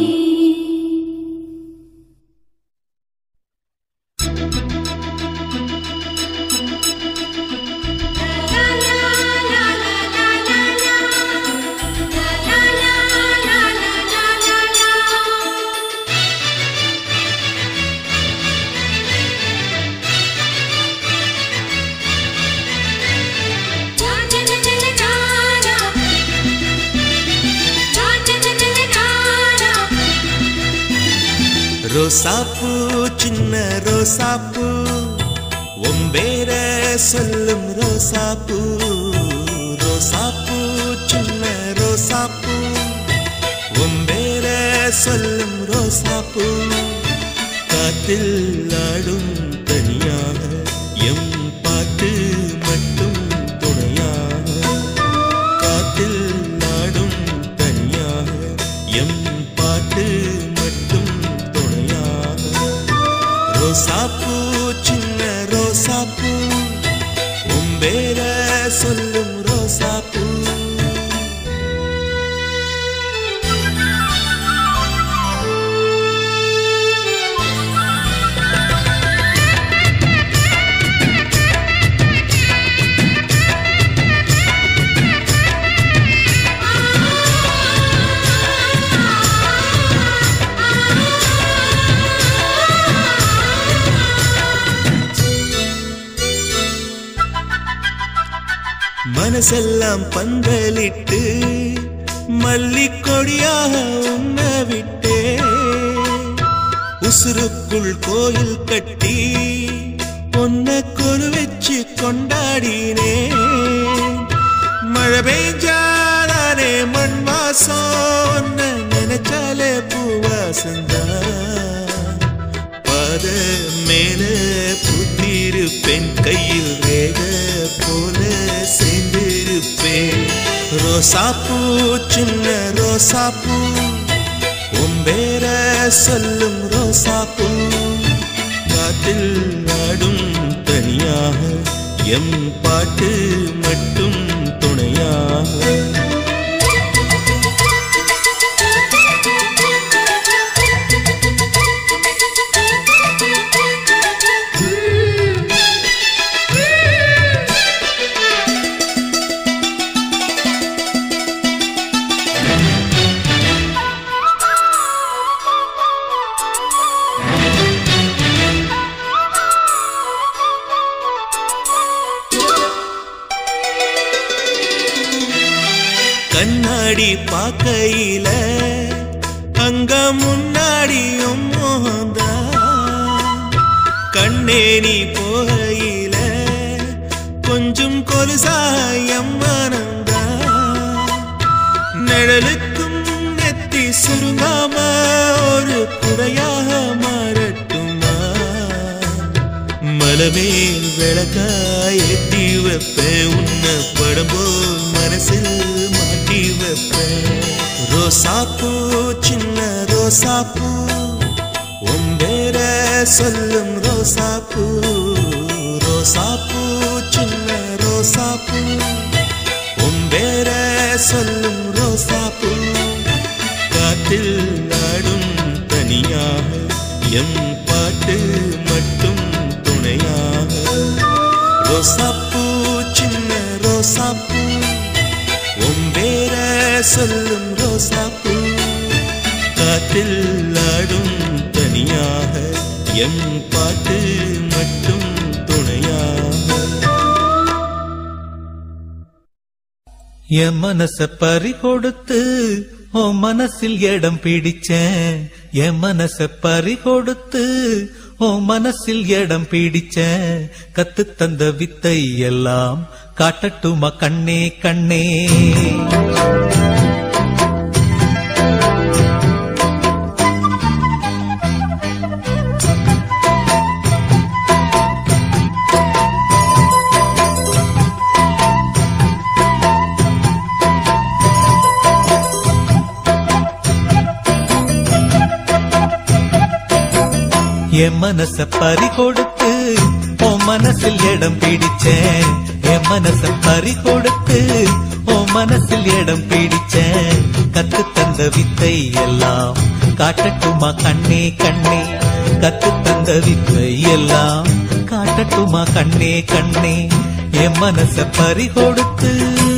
ரோசாப்பூ சின்ன ரோசாப்பூ ஒம்பேர சொல்லும் ரோசாப்பூ ரோசாப்பூ சின்ன ரோசாப்பூ ஒம்பேர சொல்லும் ரோசாப்பூ காத்தில் ஆடும் தனியாக எம் பாட்டு மட்டும் துணையாக காத்தில் நாடும் தனியாக எம் பாட்டு மட்டும் துணையாக ரோசாப்பூ சின்ன ரோசாப்பூ உம்பேர சொல்லும் ரோசாப்பூ ஆ மனசெல்லாம் பந்தலிட்டு மல்லிக்கொடியாக உன்ன விட்டே உசுருக்குள் கோயில் கட்டி பொன்ன கொலு வச்சு கொண்டாடினே மழை பெய்ஞ்சாலே மண் வாசம் நினைச்சாலே பூவாசந்தான் பாத மேல புத்திருப்பேன் கையில் ரேக போல சேர்ந்திருப்பேன் ரோசாப்பூ சின்ன ரோசாப்பூ உம்பேர சொல்லும் ரோசாப்பூ காத்தில் நாடும் தனியாக எம் பாட்டு மட்டும் துணையாக கண்ணாடி பார்க்கையில அங்க முன்னாடியும் மோகந்தா கண்ணே நீ போகையில கொஞ்சம் கொலுசாயம் மனந்தா நிழலுக்கும் நெத்தி சுருங்காம ஒரு குடையாக மாறட்டுமா மலமேல் விளக்காய் ஏத்தி வைப்பேன் உன்னை படம்போல் மனசில் மாட்டி வைப்பேன் ரோசாப்பூ சின்ன ரோசாப்பூ உம்பேர சொல்லும் ரோசாப்பூ ரோசாப்பூ சின்ன ரோசாப்பூ உம்பேர சொல்லும் ரோசாப்பூ காற்றில் நாடும் தனியாக எம் பாட்டு மட்டும் துணையாக ரோசாப்பூ சின்ன ரோசாப்பூ உம்பேர சொல்லும் ரோசாப்பூ காற்றில் ஆடும் தனியாக எம் பாட்டு மட்டும் துணையாக என் மனச பறி கொடுத்து உன் மனசில் இடம் பிடிச்சேன் என் மனச பறி கொடுத்து உன் மனசில் இடம் பிடிச்சேன் கத்து தந்த வித்தை எல்லாம் காட்டட்டுமா கண்ணே கண்ணே என் மனச பறி கொடுத்து உன் மனசில் இடம் பிடிச்சேன் என் மனச பறி கொடுத்து உன் மனசில் இடம் பிடிச்சேன் கத்து தந்த வித்தை எல்லாம் காட்டட்டுமா கண்ணே கண்ணே கத்து தந்த வித்தை எல்லாம் காட்டட்டுமா கண்ணே கண்ணே என் மனச பறி கொடுத்து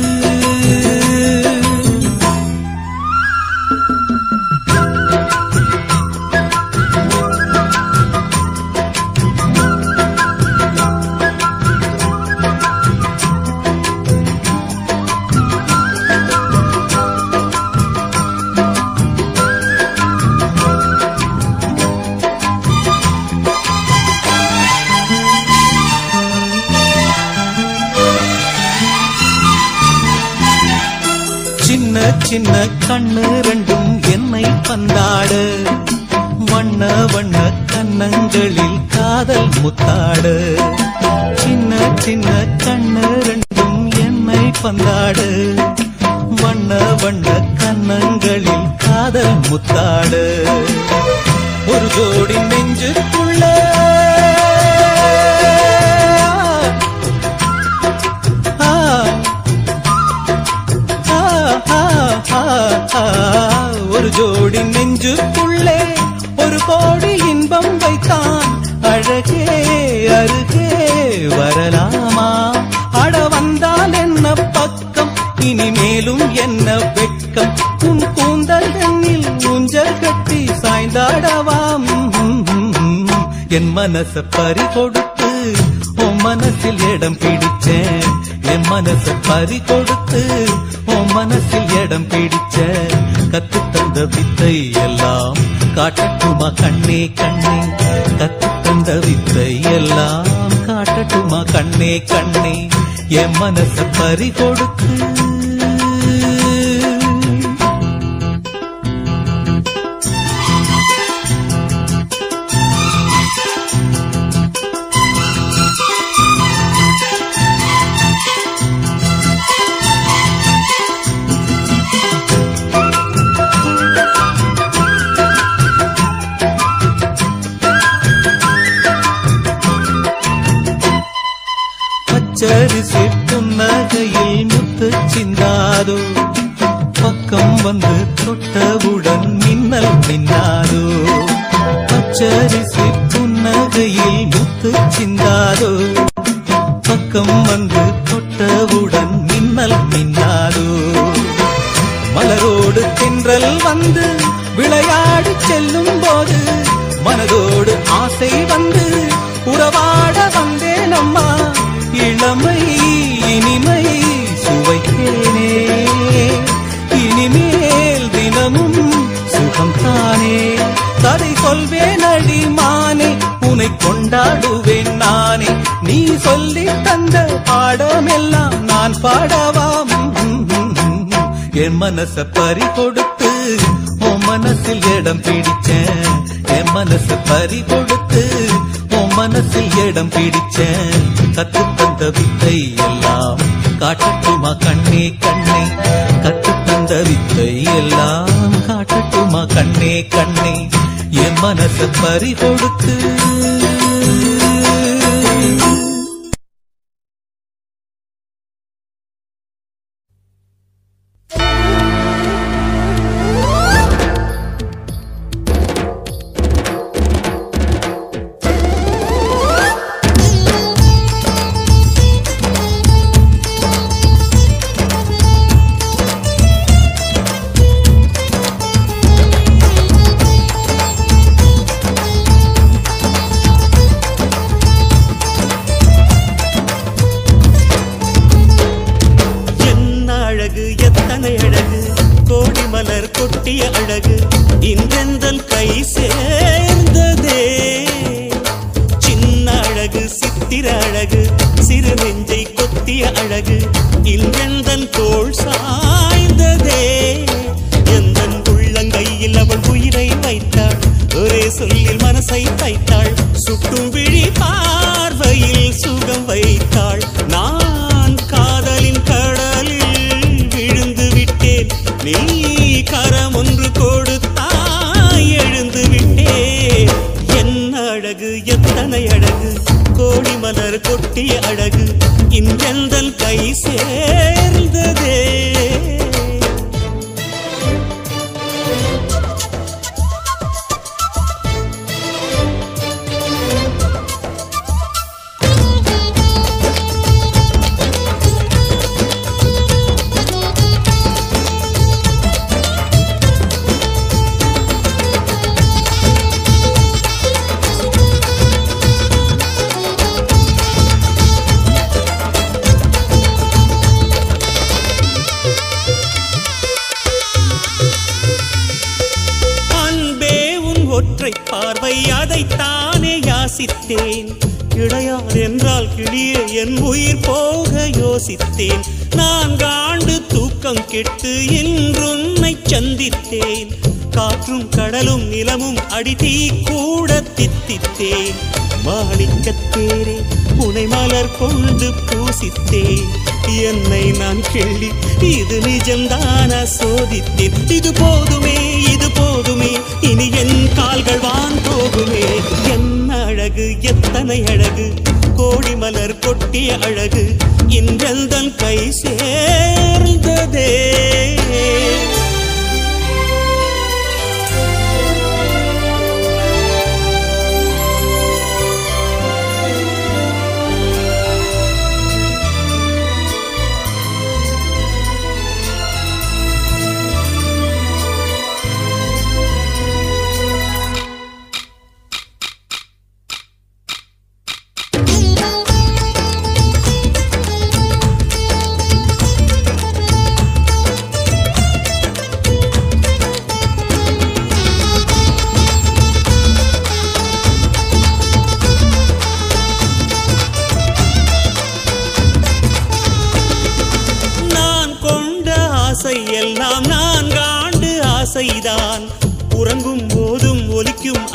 சின்ன சின்ன கண்ணு ரெண்டும் என்னை பந்தாடு வண்ண வண்ண கன்னங்களில் காதல் முத்தாடு சின்ன சின்ன கண்ணு ரெண்டும் என்னை பந்தாடு வண்ண வண்ண கன்னங்களில் காதல் முத்தாடு ஒரு ஜோடி நெஞ்சுக்குள்ள ஆ ஆ, ஆ, ஆ, ஆ. ஒரு ஜோடி நெஞ்சுக்குள்ளே ஒரு கோடி இன்பம் வைத்தான் அழகே அருகே வரலாமா அட வந்தால் என்ன பக்கம் இனிமேலும் என்ன வெட்கம் உன் கூந்தல் தண்ணில் ஊஞ்சல் கட்டி சாய்ந்தாடவாம் என் மனச பறி கொடுத்து உன் மனசில் இடம் பிடிச்சேன் என் மனச பறி கொடுத்து உன் மனசில் இடம் பிடிச்ச கத்து தந்த வித்தை எல்லாம் காட்டட்டுமா கண்ணே கண்ணே கத்து தந்த வித்தை எல்லாம் காட்டட்டுமா கண்ணே கண்ணே என் மனச பறி கொடுத்து பச்சரிசி புன்னகையில் முத்து சிந்தாதோ பக்கம் வந்து தொட்டவுடன் மின்னல் மின்னாதோ பச்சரிசி புன்னகையில் முத்து சிந்தாதோ பக்கம் வந்து தொட்டவுடன் மின்னல் மின்னாதோ மலரோடு தென்றல் வந்து விளையாடி செல்லும் போது மனதோடு ஆசை வந்து உறவாட வந்தேன் அம்மா இளமை இனிமை சுவைத்தேனே இனிமேல் தினமும் சுகம் தானே கதை சொல்வேன் அடிமானே உன்னை கொண்டாடுவேன் நானே நீ சொல்லி தந்த பாடமெல்லாம் நான் பாடவாம் என் மனச பறி கொடுத்து உன் மனசில் இடம் பிடிச்சேன் என் மனச பறி கொடுத்து உன் மனசில் இடம் பிடிச்சேன் கத்து தந்த வித்தை எல்லாம் காட்டட்டுமா கண்ணே கண்ணே கத்து தந்த வித்தை எல்லாம் காட்டட்டுமா கண்ணே கண்ணே என் மனச பறி கொடுத்து என்ன அழகு எத்தனை அழகு கோடி மலர் கொட்டிய அழகு இன்றெந்தன் கை சேர்ந்ததே சின்ன அழகு சித்திர அழகு சிறு நெஞ்சை கொத்திய அழகு இன்றெந்தன் தோள் சாய்ந்ததே எந்தன் உள்ளங்கையில் அவள் உயிரை வைத்தாள் ஒரே சொல்லில் மனசை தைத்தாள் சுட்டும் விழி பார்வையில் சுகம் வைத்தாள் நான் காதலின் கடலில் விழுந்து விட்டேன் நீ கரம் ஒன்று கொடுத்தாய் எழுந்து விட்டேன் என்ன அழகு எத்தனை அழகு கோடி மலர் கொட்டிய அழகு இன்றெந்தன் கை சேர்ந்ததே அன்பே உன் ஒற்றை பார்வை அதைத்தானே யாசித்தேன் கிடையாது என்றால் கிளியே என் உயிர் போக யோசித்தேன் நான்காண்டு தூக்கம் கெட்டு இன்றுன்னை சந்தித்தேன் காற்றும் கடலும் நிலமும் அடித்தீ கூட தித்தித்தேன் மாணிக்கத்தேரே உனை மலர் கொண்டு பூசித்தேன் என்னை நான் கிள்ளி இது நிஜம்தானா சோதித்தேன் இது போதுமே இது போதுமே இனி என் கால்கள் வான் போகுமே என்ன அழகு எத்தனை அழகு கோடி மலர் கொட்டிய அழகு இன்றெந்தன் கை சேர்ந்ததே Thank you.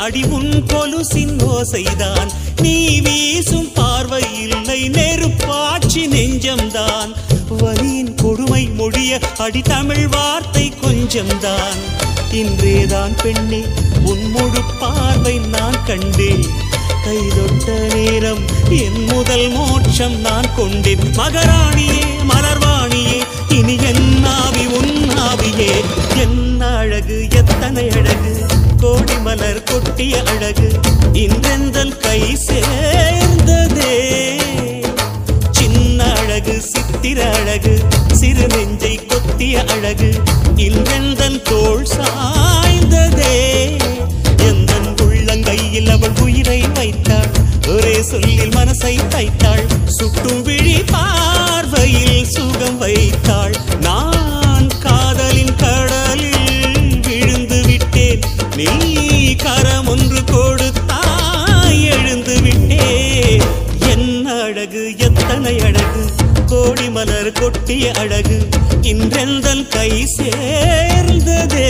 அடி உன் கொலுசின் ஓசைதான் நீ வீசும் பார்வை இல்லை நெருப்பாட்சி நெஞ்சம்தான் வலியின் கொடுமை மொழிய அடி தமிழ் வார்த்தை கொஞ்சம்தான் இன்றேதான் பெண்ணே உன் முழு பார்வை நான் கண்டேன் கைதொட்ட நேரம் என் முதல் மோட்சம் நான் கொண்டேன் மகராணியே மலர்வாணியே இனி என் ஆவி உன் ஆவியே என்ன அழகு எத்தனை அழகு கோடி மலர் கொட்டிய அழகு இன்றெந்தல் கை சேர்ந்ததே சின்ன அழகு சித்திர அழகு சிறு நெஞ்சை கொத்திய அழகு இன்றெந்தன் தோள் சாய்ந்ததே எந்தன் உள்ளங்கையில் அவள் உயிரை வைத்தாள் ஒரே சொல்லில் மனசை தைத்தாள் சுட்டும் விழி பார்வையில் சுகம் வைத்தாள் நான் காதலின் கடலில் விழுந்து விட்டேன் நீ கரம் ஒன்று கொடுத்தாய் எழுந்து விட்டேன் என்ன அழகு எத்தனை அழகு கோடி மலர் கொட்டிய அழகு இன்றெந்தன் கை சேர்ந்ததே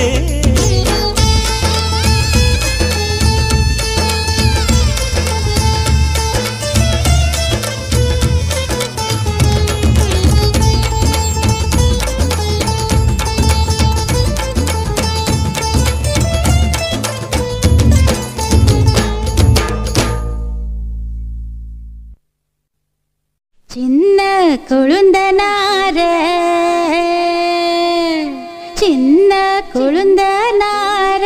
சின்ன கொழுந்தனார சின்ன கொழுந்தனார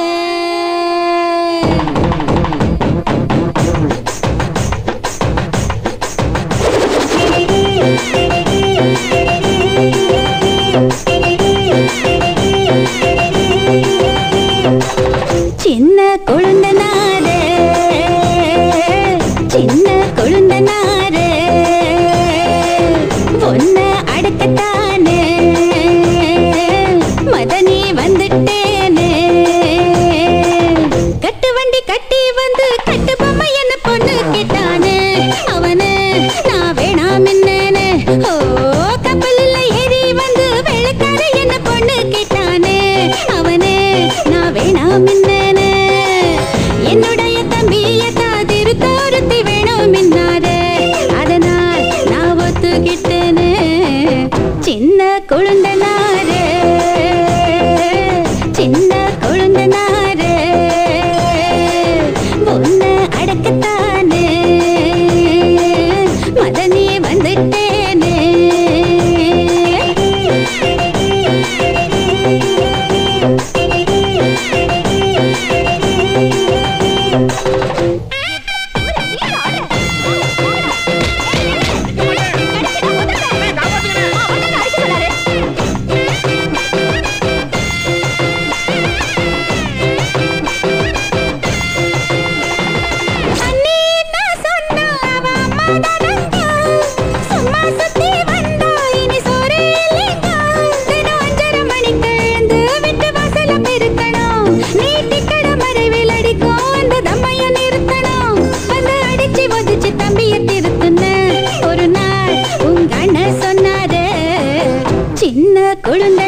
சின்ன கொழுந்தனார சின்ன கொழுந்தனார ஒன்ன அடுக்கத்தானே மதனி வந்துட்டேனே கட்டு வண்டி கட்டி வந்து கட்டு பொம்மை என்ன பொண்ணு கேட்டானே அவனு நான் வேணாம் என்னன்னு ஓ கப்பலில் ஏறி வந்து வெள்ளக்கார என்ன பொண்ணு கேட்டானே அவனு நான் வேணாம் என்னன்னு என்னுடைய தம்பிய தாதிரு தோருத்தி வேணும் என்னாரு அதனால் நான் ஒத்துக்கிட்டேன்னு சின்ன குழந்தனாரு சின்ன குழந்தனாரு உன்ன அடக்கத்தானே மதனி வந்துட்டேனே அண்ணி நான் சொன்னா அவ அம்மா தானங்க. சும்மா சுத்தி வந்தா இனி சோறே இல்லைங்க. தினம் அஞ்சரை மணிக்கு எழுந்து வீட்டு வாசல்ல பெருக்கணும். நீட்டிக்கடை மறைவில் அடிக்கும் அந்த தம்மைய நிறுத்தணும். வந்து அடிச்சு ஒதிச்சு தம்பிய திருத்துன. ஒரு நாள் உங்க அண்ணன் சொன்னாரு சின்ன குழந்தை